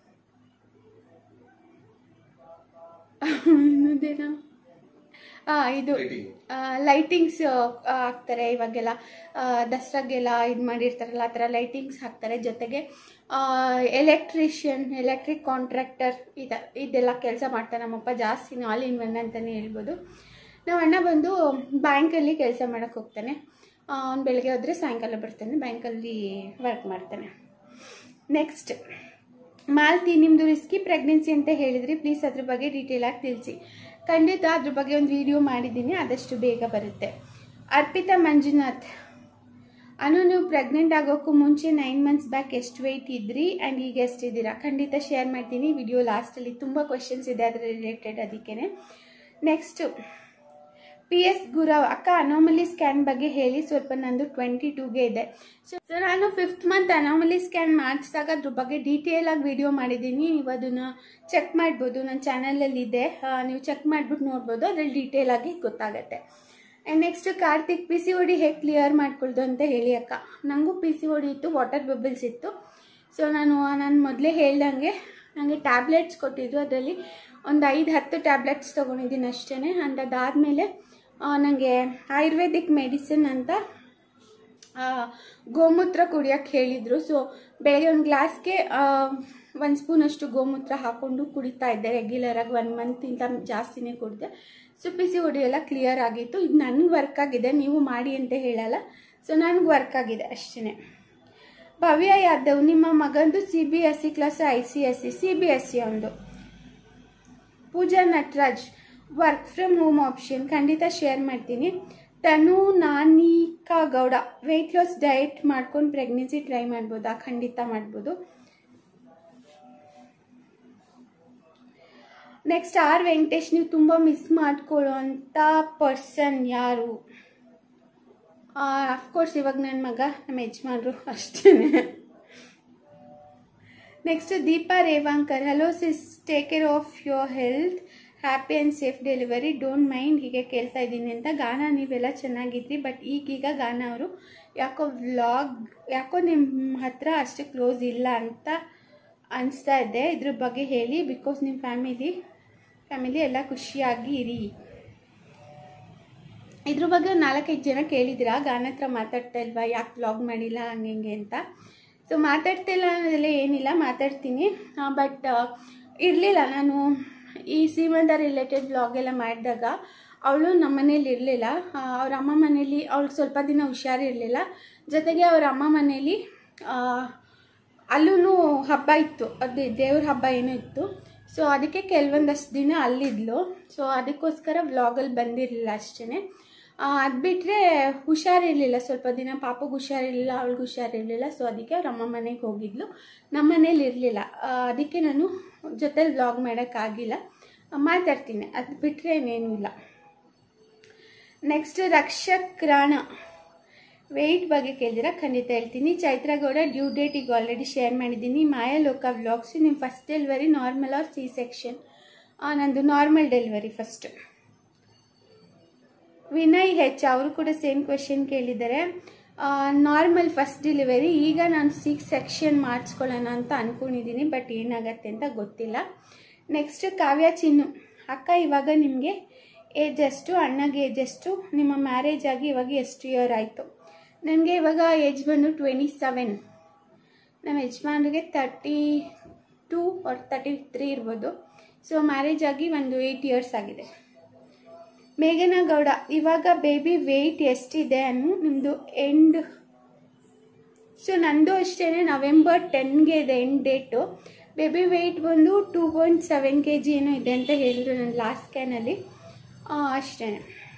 ಇನ್ನೊಂದೇನೋ ಆ, ಇದು ಲೈಟಿಂಗ್ಸ್ ಹಾಕ್ತಾರೆ ಇವಾಗೆಲ್ಲ ಆ, ದಸರಾಗೆಲ್ಲ ಇದು ಮಾಡಿರ್ತಾರಲ್ಲ ಆ ಥರ ಲೈಟಿಂಗ್ಸ್ ಹಾಕ್ತಾರೆ ಜೊತೆಗೆ ಎಲೆಕ್ಟ್ರಿಷಿಯನ್ ಎಲೆಕ್ಟ್ರಿಕ್ ಕಾಂಟ್ರಾಕ್ಟರ್ ಇದ ಇದೆಲ್ಲ ಕೆಲಸ ಮಾಡ್ತಾರೆ ನಮ್ಮಪ್ಪ ಜಾಸ್ತಿ ಆಲ್ ಇನ್ ಒನ್ ಅಂತಲೇ ಹೇಳ್ಬೋದು ನಮ್ಮ ಅಣ್ಣ ಬಂದು ಬ್ಯಾಂಕಲ್ಲಿ ಕೆಲಸ ಮಾಡೋಕ್ಕೆ ಹೋಗ್ತಾನೆ ಅವ್ನು ಬೆಳಗ್ಗೆ ಹೋದರೆ ಸಾಯಂಕಾಲ ಬರ್ತಾನೆ ಬ್ಯಾಂಕಲ್ಲಿ ವರ್ಕ್ ಮಾಡ್ತಾನೆ ನೆಕ್ಸ್ಟ್ ಮಾಲ್ತಿ ನಿಮ್ಮದು ರಿಸ್ಕಿ ಪ್ರೆಗ್ನೆನ್ಸಿ ಅಂತ ಹೇಳಿದ್ರಿ ಪ್ಲೀಸ್ ಅದ್ರ ಬಗ್ಗೆ ಡೀಟೇಲಾಗಿ ತಿಳಿಸಿ ಖಂಡಿತ ಅದ್ರ ಬಗ್ಗೆ ಒಂದು ವಿಡಿಯೋ ಮಾಡಿದ್ದೀನಿ ಆದಷ್ಟು ಬೇಗ ಬರುತ್ತೆ ಅರ್ಪಿತಾ ಮಂಜುನಾಥ್ ಅನು ನೀವು ಪ್ರೆಗ್ನೆಂಟ್ ಆಗೋಕ್ಕೂ ಮುಂಚೆ ನೈನ್ ಮಂತ್ಸ್ ಬ್ಯಾಕ್ ಎಷ್ಟು ವೆಯ್ಟ್ ಇದ್ರಿ ಆ್ಯಂಡ್ ಈಗ ಎಷ್ಟಿದ್ದೀರಾ ಖಂಡಿತ ಶೇರ್ ಮಾಡ್ತೀನಿ ವಿಡಿಯೋ ಲಾಸ್ಟಲ್ಲಿ ತುಂಬ ಕ್ವಶನ್ಸ್ ಇದೆ ಅದರ ರಿಲೇಟೆಡ್ ಅದಕ್ಕೇ ನೆಕ್ಸ್ಟು ಪಿ ಎಸ್ ಗುರವ್ ಅಕ್ಕ ಅನಾಮಲಿ ಸ್ಕ್ಯಾನ್ ಬಗ್ಗೆ ಹೇಳಿ ಸ್ವಲ್ಪ ನಂದು ಟ್ವೆಂಟಿ ಟೂಗೆ ಇದೆ ಸೊ ಸೊ ನಾನು ಫಿಫ್ತ್ ಮಂತ್ ಅನಾಮಲಿ ಸ್ಕ್ಯಾನ್ ಮಾಡಿಸಿದಾಗ ಅದ್ರ ಬಗ್ಗೆ ಡೀಟೇಲ್ ಆಗಿ ವಿಡಿಯೋ ಮಾಡಿದ್ದೀನಿ ನೀವು ಅದನ್ನು ಚೆಕ್ ಮಾಡ್ಬೋದು ನನ್ನ ಚಾನಲಲ್ಲಿ ಇದೆ ಆ, ನೀವು ಚೆಕ್ ಮಾಡಿಬಿಟ್ಟು ನೋಡ್ಬೋದು ಅದ್ರಲ್ಲಿ ಡೀಟೇಲ್ ಆಗಿ ಗೊತ್ತಾಗುತ್ತೆ and next Karthik P C O D clear ಮಾಡ್ಕೊಳ್ದು ಅಂತ ಹೇಳಿ ಅಕ್ಕ ನನಗೂ ಪಿ ಸಿ ಒಡಿ ಇತ್ತು ವಾಟರ್ ಬಬಲ್ಸ್ ಇತ್ತು ಸೊ ನಾನು ನಾನು ಮೊದಲೇ ಹೇಳ್ದಂಗೆ ನನಗೆ ಟ್ಯಾಬ್ಲೆಟ್ಸ್ ಕೊಟ್ಟಿದ್ದು ಅದರಲ್ಲಿ ಒಂದು ಐದು ಹತ್ತು ಟ್ಯಾಬ್ಲೆಟ್ಸ್ ತೊಗೊಂಡಿದ್ದೀನಿ ಅಷ್ಟೇ ಆ್ಯಂಡ್ ಅದಾದಮೇಲೆ ನನಗೆ ಆಯುರ್ವೇದಿಕ್ ಮೆಡಿಸಿನ್ ಅಂತ ಆ, ಗೋಮೂತ್ರ ಕುಡಿಯೋಕ್ಕೆ ಹೇಳಿದರು ಸೊ ಬೆಳಗ್ಗೆ ಒಂದು ಗ್ಲಾಸ್ಗೆ ಒಂದು ಸ್ಪೂನಷ್ಟು ಗೋಮೂತ್ರ ಹಾಕ್ಕೊಂಡು ಕುಡಿತಾ ಇದ್ದೆ ರೆಗ್ಯುಲರಾಗಿ ಒನ್ ಮಂತಿಂತ ಜಾಸ್ತಿನೇ ಕುಡಿದೆ ಸೊ ಪಿ ಸಿ ಒಡಿ ಎಲ್ಲ ಕ್ಲಿಯರ್ ಆಗಿತ್ತು ಇದು ನನಗೆ ವರ್ಕ್ ಆಗಿದೆ ನೀವು ಮಾಡಿ ಅಂತ ಹೇಳಲ್ಲ ಸೊ ನನಗೆ ವರ್ಕ್ ಆಗಿದೆ ಅಷ್ಟೇ ಭವ್ಯ ಯಾದವ್ ನಿಮ್ಮ ಮಗಂದು C B S C class I C S C C B S C ಒಂದು Pooja Nataraj work from home option ಖಂಡಿತ ಶೇರ್ ಮಾಡ್ತೀನಿ Tanu Nanika Gowda weight loss diet ಮಾಡ್ಕೊಂಡು ಪ್ರೆಗ್ನೆನ್ಸಿ ಟ್ರೈ ಮಾಡ್ಬೋದಾ ಖಂಡಿತ ಮಾಡ್ಬೋದು ನೆಕ್ಸ್ಟ್ ಆರ್ ವೆಂಕಟೇಶ್ ನೀವು ತುಂಬ ಮಿಸ್ ಮಾಡ್ಕೊಳ್ಳೋ ಅಂಥ ಪರ್ಸನ್ ಯಾರು ಅಫ್ಕೋರ್ಸ್ ಇವಾಗ ನನ್ನ ಮಗ ನಮ್ಮ ಯಜಮಾನ್ರು ಅಷ್ಟೇ next Deepa Revankar hello sis take care of your health happy and safe delivery don't mind ಹೀಗೆ ಕೇಳ್ತಾ ಇದ್ದೀನಿ ಅಂತ ಗಾನ ನೀವೆಲ್ಲ ಚೆನ್ನಾಗಿದ್ರಿ ಬಟ್ ಈಗೀಗ ಗಾನ ಅವರು ಯಾಕೋ ವ್ಲಾಗ್ ಯಾಕೋ ನಿಮ್ಮ ಹತ್ರ ಅಷ್ಟು ಕ್ಲೋಸ್ ಇಲ್ಲ ಅಂತ ಅನಿಸ್ತಾ ಇದೆ ಇದ್ರ ಬಗ್ಗೆ ಹೇಳಿ ಬಿಕಾಸ್ ನಿಮ್ಮ ಫ್ಯಾಮಿಲಿ ಫ್ಯಾಮಿಲಿ ಎಲ್ಲ ಖುಷಿಯಾಗಿ ಇರಿ ಇದ್ರ ಬಗ್ಗೆ ಒಂದು ನಾಲ್ಕೈದು ಜನ ಕೇಳಿದ್ದೀರಾ ಗಾನ ಹತ್ರ ಮಾತಾಡ್ತಾ ಇಲ್ವಾ ಯಾಕೆ ವ್ಲಾಗ್ ಮಾಡಿಲ್ಲ ಹಂಗೆ ಹಿಂಗೆ ಅಂತ ಸೊ ಮಾತಾಡ್ತಿಲ್ಲ ಅನ್ನೋದೆಲ್ಲ ಏನಿಲ್ಲ ಮಾತಾಡ್ತೀನಿ ಬಟ್ ಇರಲಿಲ್ಲ ನಾನು ಈ ಸೀಮಂತ ರಿಲೇಟೆಡ್ ವ್ಲಾಗ್ ಎಲ್ಲ ಮಾಡಿದಾಗ ಅವಳು ನಮ್ಮ ಮನೇಲಿ ಇರಲಿಲ್ಲ ಅವ್ರ ಅಮ್ಮ ಮನೇಲಿ ಅವಳಿಗೆ ಸ್ವಲ್ಪ ದಿನ ಹುಷಾರಿರಲಿಲ್ಲ ಜೊತೆಗೆ ಅವ್ರ ಅಮ್ಮ ಮನೇಲಿ ಅಲ್ಲೂ ಹಬ್ಬ ಇತ್ತು ಅದು ದೇವ್ರ ಹಬ್ಬ ಏನೋ ಇತ್ತು ಸೊ ಅದಕ್ಕೆ ಕೆಲವೊಂದಷ್ಟು ದಿನ ಅಲ್ಲಿದ್ಲು ಸೊ ಅದಕ್ಕೋಸ್ಕರ ವ್ಲಾಗಲ್ಲಿ ಬಂದಿರಲಿಲ್ಲ ಅಷ್ಟೇ ಅದು ಬಿಟ್ಟರೆ ಹುಷಾರಿರಲಿಲ್ಲ ಸ್ವಲ್ಪ ದಿನ ಪಾಪಗೆ ಹುಷಾರಿರಲಿಲ್ಲ ಅವಳಿಗೆ ಹುಷಾರಿರಲಿಲ್ಲ ಸೊ ಅದಕ್ಕೆ ಅವ್ರ ಅಮ್ಮ ಮನೆಗೆ ಹೋಗಿದ್ಲು ನಮ್ಮ ಮನೇಲಿ ಇರಲಿಲ್ಲ ಅದಕ್ಕೆ ನಾನು ಜೊತೆಲಿ ವ್ಲಾಗ್ ಮಾಡೋಕ್ಕಾಗಿಲ್ಲ ಮಾತಾಡ್ತೀನಿ ಅದು ಬಿಟ್ಟರೆ ಏನೇನೂ ಇಲ್ಲ ನೆಕ್ಸ್ಟ್ ರಕ್ಷಕ್ ರಾಣ ವೆಯ್ಟ್ ಬಗ್ಗೆ ಕೇಳಿದಿರ ಖಂಡಿತ ಹೇಳ್ತೀನಿ ಚೈತ್ರ ಗೌಡ ಡ್ಯೂ ಡೇಟ್ ಈಗ ಆಲ್ರೆಡಿ ಶೇರ್ ಮಾಡಿದ್ದೀನಿ ಮಾಯಾಲೋಕ ವ್ಲಾಗ್ಸ್ ನಿಮ್ಮ first delivery normal or C section ನಂದು normal delivery first Vinay H ಅವರು ಕೂಡ ಸೇಮ್ ಕ್ವೆಶನ್ ಕೇಳಿದ್ದಾರೆ ನಾರ್ಮಲ್ ಫಸ್ಟ್ ಡೆಲಿವರಿ ಈಗ ನಾನು ಸಿಕ್ಸ್ ಸೆಕ್ಷನ್ ಮಾಡಿಸ್ಕೊಳ್ಳೋಣ ಅಂತ ಅಂದ್ಕೊಂಡಿದ್ದೀನಿ ಬಟ್ ಏನಾಗತ್ತೆ ಅಂತ ಗೊತ್ತಿಲ್ಲ ನೆಕ್ಸ್ಟ್ ಕಾವ್ಯ ಚಿನ್ನು ಅಕ್ಕ ಇವಾಗ ನಿಮಗೆ ಏಜ್ ಎಷ್ಟು ಅಣ್ಣಗೆ ಏಜ್ ಎಷ್ಟು ನಿಮ್ಮ ಮ್ಯಾರೇಜ್ ಆಗಿ ಇವಾಗ ಎಷ್ಟು ಇಯರ್ ಆಯಿತು ನನಗೆ ಇವಾಗ ಏಜ್ ಬಂದು ಟ್ವೆಂಟಿ ಸೆವೆನ್ ನಮ್ಮ ಯಜಮಾನ್ರಿಗೆ thirty two or thirty three ಇರ್ಬೋದು ಸೊ ಮ್ಯಾರೇಜ್ ಆಗಿ ಒಂದು ಏಯ್ಟ್ ಇಯರ್ಸ್ ಆಗಿದೆ ಮೇಘನಾ ಗೌಡ ಇವಾಗ ಬೇಬಿ ವೆಯ್ಟ್ ಎಷ್ಟಿದೆ ಅನ್ನು ನಿಮ್ಮದು ಎಂಡ್ ಸೊ ನಂದು ಅಷ್ಟೇ ನವೆಂಬರ್ ಟೆನ್ಗೆ ಇದೆ ಎಂಡ್ ಡೇಟು ಬೇಬಿ ವೆಯ್ಟ್ ಬಂದು two point seven K G ಏನೋ ಇದೆ ಅಂತ ಹೇಳಿದ್ರು ನನ್ನ ಲಾಸ್ಟ್ ಸ್ಕ್ಯಾನಲ್ಲಿ ಅಷ್ಟೇ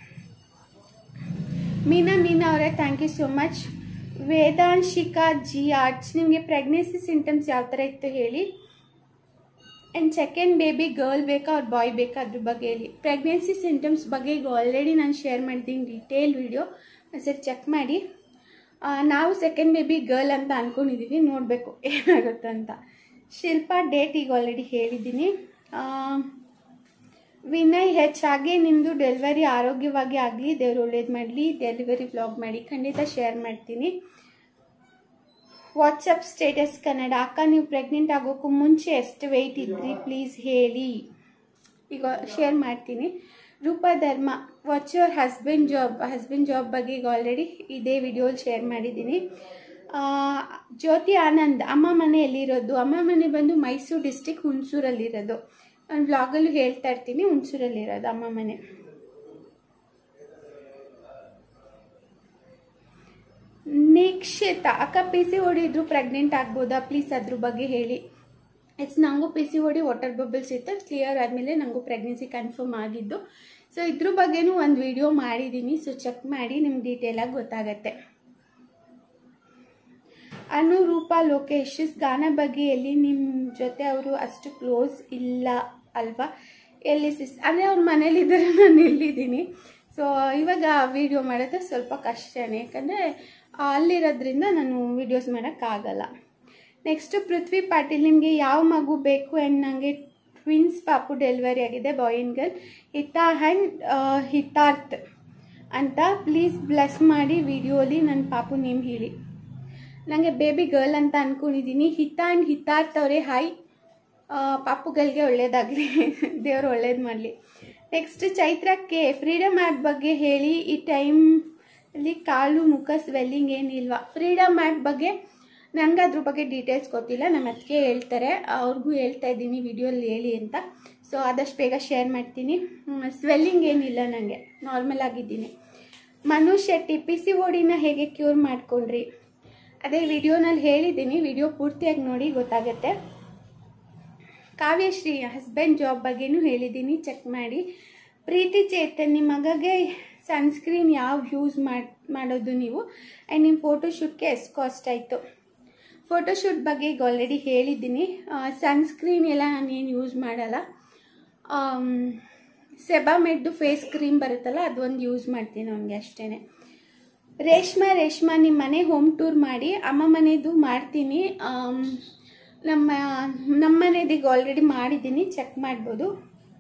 ಮೀನಾ ಮೀನಾ ಅವರೇ thank you so much Vedanshika G arts ನಿಮಗೆ ಪ್ರೆಗ್ನೆನ್ಸಿ ಸಿಂಟಮ್ಸ್ ಯಾವ ಥರ ಇತ್ತು ಹೇಳಿ ಆ್ಯಂಡ್ ಸೆಕೆಂಡ್ ಬೇಬಿ ಗರ್ಲ್ ಬೇಕಾ ಅವ್ರ ಬಾಯ್ ಬೇಕಾ ಅದ್ರ ಬಗ್ಗೆ ಹೇಳಿ ಪ್ರೆಗ್ನೆನ್ಸಿ ಸಿಂಟಮ್ಸ್ ಬಗ್ಗೆ ಈಗ ಆಲ್ರೆಡಿ ನಾನು ಶೇರ್ ಮಾಡಿದ್ದೀನಿ ಡಿಟೇಲ್ ವಿಡಿಯೋ ಸರಿ ಚೆಕ್ ಮಾಡಿ ನಾವು ಸೆಕೆಂಡ್ ಬೇಬಿ ಗರ್ಲ್ ಅಂತ ಅಂದ್ಕೊಂಡಿದ್ದೀವಿ ನೋಡಬೇಕು ಏನಾಗುತ್ತೆ ಅಂತ ಶಿಲ್ಪಾ ಡೇಟ್ ಈಗ ಆಲ್ರೆಡಿ ಹೇಳಿದ್ದೀನಿ ವಿನಯ್ ಹೆಚ್ ಹಾಗೆ ನಿಮ್ಮದು ಡೆಲಿವರಿ ಆರೋಗ್ಯವಾಗಿ ಆಗಲಿ ದೇವ್ರು ಒಳ್ಳೇದು ಮಾಡಲಿ ಡೆಲಿವರಿ ವ್ಲಾಗ್ ಮಾಡಿ ಖಂಡಿತ ಶೇರ್ ಮಾಡ್ತೀನಿ ವಾಟ್ಸಪ್ ಸ್ಟೇಟಸ್ ಕನ್ನಡ ಅಕ್ಕ ನೀವು ಪ್ರೆಗ್ನೆಂಟ್ ಆಗೋಕ್ಕೂ ಮುಂಚೆ ಎಷ್ಟು ವೆಯ್ಟ್ ಇದ್ರಿ ಪ್ಲೀಸ್ ಹೇಳಿ ಈಗ ಶೇರ್ ಮಾಡ್ತೀನಿ Roopa Dharma what's your husband job husband job ಬಗ್ಗೆ ಈಗ ಆಲ್ರೆಡಿ ಇದೇ ವಿಡಿಯೋಲಿ ಶೇರ್ ಮಾಡಿದ್ದೀನಿ ಜ್ಯೋತಿ ಆನಂದ್ ಅಮ್ಮ ಮನೆ ಎಲ್ಲಿರೋದು ಅಮ್ಮ ಮನೆ ಬಂದು ಮೈಸೂರು ಡಿಸ್ಟಿಕ್ ಹುಣಸೂರಲ್ಲಿರೋದು ನಾನು ವ್ಲಾಗಲ್ಲೂ ಹೇಳ್ತಾ ಇರ್ತೀನಿ ಹುಣಸೂರಲ್ಲಿರೋದು ಅಮ್ಮ ಮನೆ ನಿಕ್ಷಿತ ಅಕ್ಕ ಪಿ ಸಿ ಹೊಡಿದ್ರು ಪ್ರೆಗ್ನೆಂಟ್ ಆಗ್ಬೋದಾ ಪ್ಲೀಸ್ ಅದ್ರ ಬಗ್ಗೆ ಹೇಳಿ ಇಟ್ಸ್ ನನಗೂ P C O D water bubbles ಇತ್ತು ಕ್ಲಿಯರ್ ಆದಮೇಲೆ ನನಗೂ ಪ್ರೆಗ್ನೆನ್ಸಿ ಕನ್ಫರ್ಮ್ ಆಗಿದ್ದು ಸೊ ಇದ್ರ ಬಗ್ಗೆನೂ ಒಂದು ವಿಡಿಯೋ ಮಾಡಿದ್ದೀನಿ ಸೊ ಚೆಕ್ ಮಾಡಿ ನಿಮ್ಗೆ ಡೀಟೇಲಾಗಿ ಗೊತ್ತಾಗತ್ತೆ ಅನುರೂಪ ಲೋಕೇಶ್ ಗಾನ ಬಗ್ಗೆ ಎಲ್ಲಿ ನಿಮ್ಮ ಜೊತೆ ಅವರು ಅಷ್ಟು ಕ್ಲೋಸ್ ಇಲ್ಲ ಅಲ್ವಾ ಎಲ್ಲಿ ಸಿಸ್ ಅಂದರೆ ಅವ್ರ ಮನೇಲಿದ್ದರೆ ನಾನು ಇಲ್ಲಿದ್ದೀನಿ ಸೊ ಇವಾಗ ವಿಡಿಯೋ ಮಾಡೋದು ಸ್ವಲ್ಪ ಕಷ್ಟನೇ ಯಾಕಂದರೆ ಅಲ್ಲಿರೋದ್ರಿಂದ ನಾನು ವಿಡಿಯೋಸ್ ಮಾಡೋಕ್ಕಾಗಲ್ಲ ನೆಕ್ಸ್ಟು ಪೃಥ್ವಿ ಪಾಟೀಲ್ ನಿಮಗೆ ಯಾವ ಮಗು ಬೇಕು ಆ್ಯಂಡ್ ನನಗೆ ಟ್ವಿನ್ಸ್ ಪಾಪು ಡೆಲಿವರಿ ಆಗಿದೆ boy and girl Hita and Hitarth ಅಂತ ಪ್ಲೀಸ್ ಬ್ಲೆಸ್ ಮಾಡಿ ವಿಡಿಯೋಲಿ ನನ್ನ ಪಾಪು ನೇಮ್ ಹೇಳಿ ನನಗೆ ಬೇಬಿ ಗರ್ಲ್ ಅಂತ ಅಂದ್ಕೊಂಡಿದ್ದೀನಿ ಹಿತಾ ಆ್ಯಂಡ್ ಹಿತಾರ್ಥ್ ಅವರೇ ಹಾಯ್ ಪಾಪುಗಳಿಗೆ ಒಳ್ಳೇದಾಗಲಿ ದೇವರು ಒಳ್ಳೇದು ಮಾಡಲಿ next Chaitra K freedom app ಬಗ್ಗೆ ಹೇಳಿ ಈ ಟೈಮ್ ಅಲ್ಲಿ ಕಾಲು ಮುಖ ಸ್ವೆಲ್ಲಿಂಗ್ ಏನಿಲ್ವಾ ಫ್ರೀಡಮ್ ಆ್ಯಪ್ ಬಗ್ಗೆ ನನಗೆ ಅದ್ರ ಬಗ್ಗೆ ಡೀಟೇಲ್ಸ್ ಗೊತ್ತಿಲ್ಲ ನಮ್ಮ ಅದಕ್ಕೆ ಹೇಳ್ತಾರೆ ಅವ್ರಿಗೂ ಹೇಳ್ತಾ ಇದ್ದೀನಿ ವಿಡಿಯೋಲಿ ಹೇಳಿ ಅಂತ ಸೊ ಆದಷ್ಟು ಬೇಗ ಶೇರ್ ಮಾಡ್ತೀನಿ ಸ್ವೆಲ್ಲಿಂಗ್ ಏನಿಲ್ಲ ನನಗೆ ನಾರ್ಮಲ್ ಆಗಿದ್ದೀನಿ ಮನು ಶೆಟ್ಟಿ ಪಿ ಸಿ ಓಡಿನ ಹೇಗೆ ಕ್ಯೂರ್ ಮಾಡ್ಕೊಂಡ್ರಿ ಅದೇ ವಿಡಿಯೋನಲ್ಲಿ ಹೇಳಿದ್ದೀನಿ ವಿಡಿಯೋ ಪೂರ್ತಿಯಾಗಿ ನೋಡಿ ಗೊತ್ತಾಗುತ್ತೆ ಕಾವ್ಯಶ್ರೀ ಹಸ್ಬೆಂಡ್ ಜಾಬ್ ಬಗ್ಗೆನೂ ಹೇಳಿದ್ದೀನಿ ಚೆಕ್ ಮಾಡಿ ಪ್ರೀತಿ ಚೇತನ್ ನಿಮ್ಮ ಮಗಗೆ ಸನ್ಸ್ಕ್ರೀನ್ ಯಾವ ಯೂಸ್ ಮಾಡಿ ಮಾಡೋದು ನೀವು ಆ್ಯಂಡ್ ನಿಮ್ಮ ಫೋಟೋಶೂಟ್ಗೆ ಎಷ್ಟು ಕಾಸ್ಟ್ ಆಯಿತು ಫೋಟೋಶೂಟ್ ಬಗ್ಗೆ ಈಗ ಆಲ್ರೆಡಿ ಹೇಳಿದ್ದೀನಿ ಸನ್ಸ್ಕ್ರೀನ್ ಎಲ್ಲ ನಾನು ಏನು ಯೂಸ್ ಮಾಡಲ್ಲ ಸೆಬಾಮೆಡ್ದು ಫೇಸ್ ಕ್ರೀಮ್ ಬರುತ್ತಲ್ಲ ಅದು ಒಂದು ಯೂಸ್ ಮಾಡ್ತೀನಿ ಅವನಿಗೆ ಅಷ್ಟೇ ರೇಷ್ಮಾ ರೇಷ್ಮಾ ನಿಮ್ಮ ಮನೆ ಹೋಮ್ ಟೂರ್ ಮಾಡಿ ಅಮ್ಮ ಮನೆದು ಮಾಡ್ತೀನಿ ಆಮ್, ನಮ್ಮ ನಮ್ಮ ಮನೆದೀಗ ಆಲ್ರೆಡಿ ಮಾಡಿದ್ದೀನಿ ಚೆಕ್ ಮಾಡ್ಬೋದು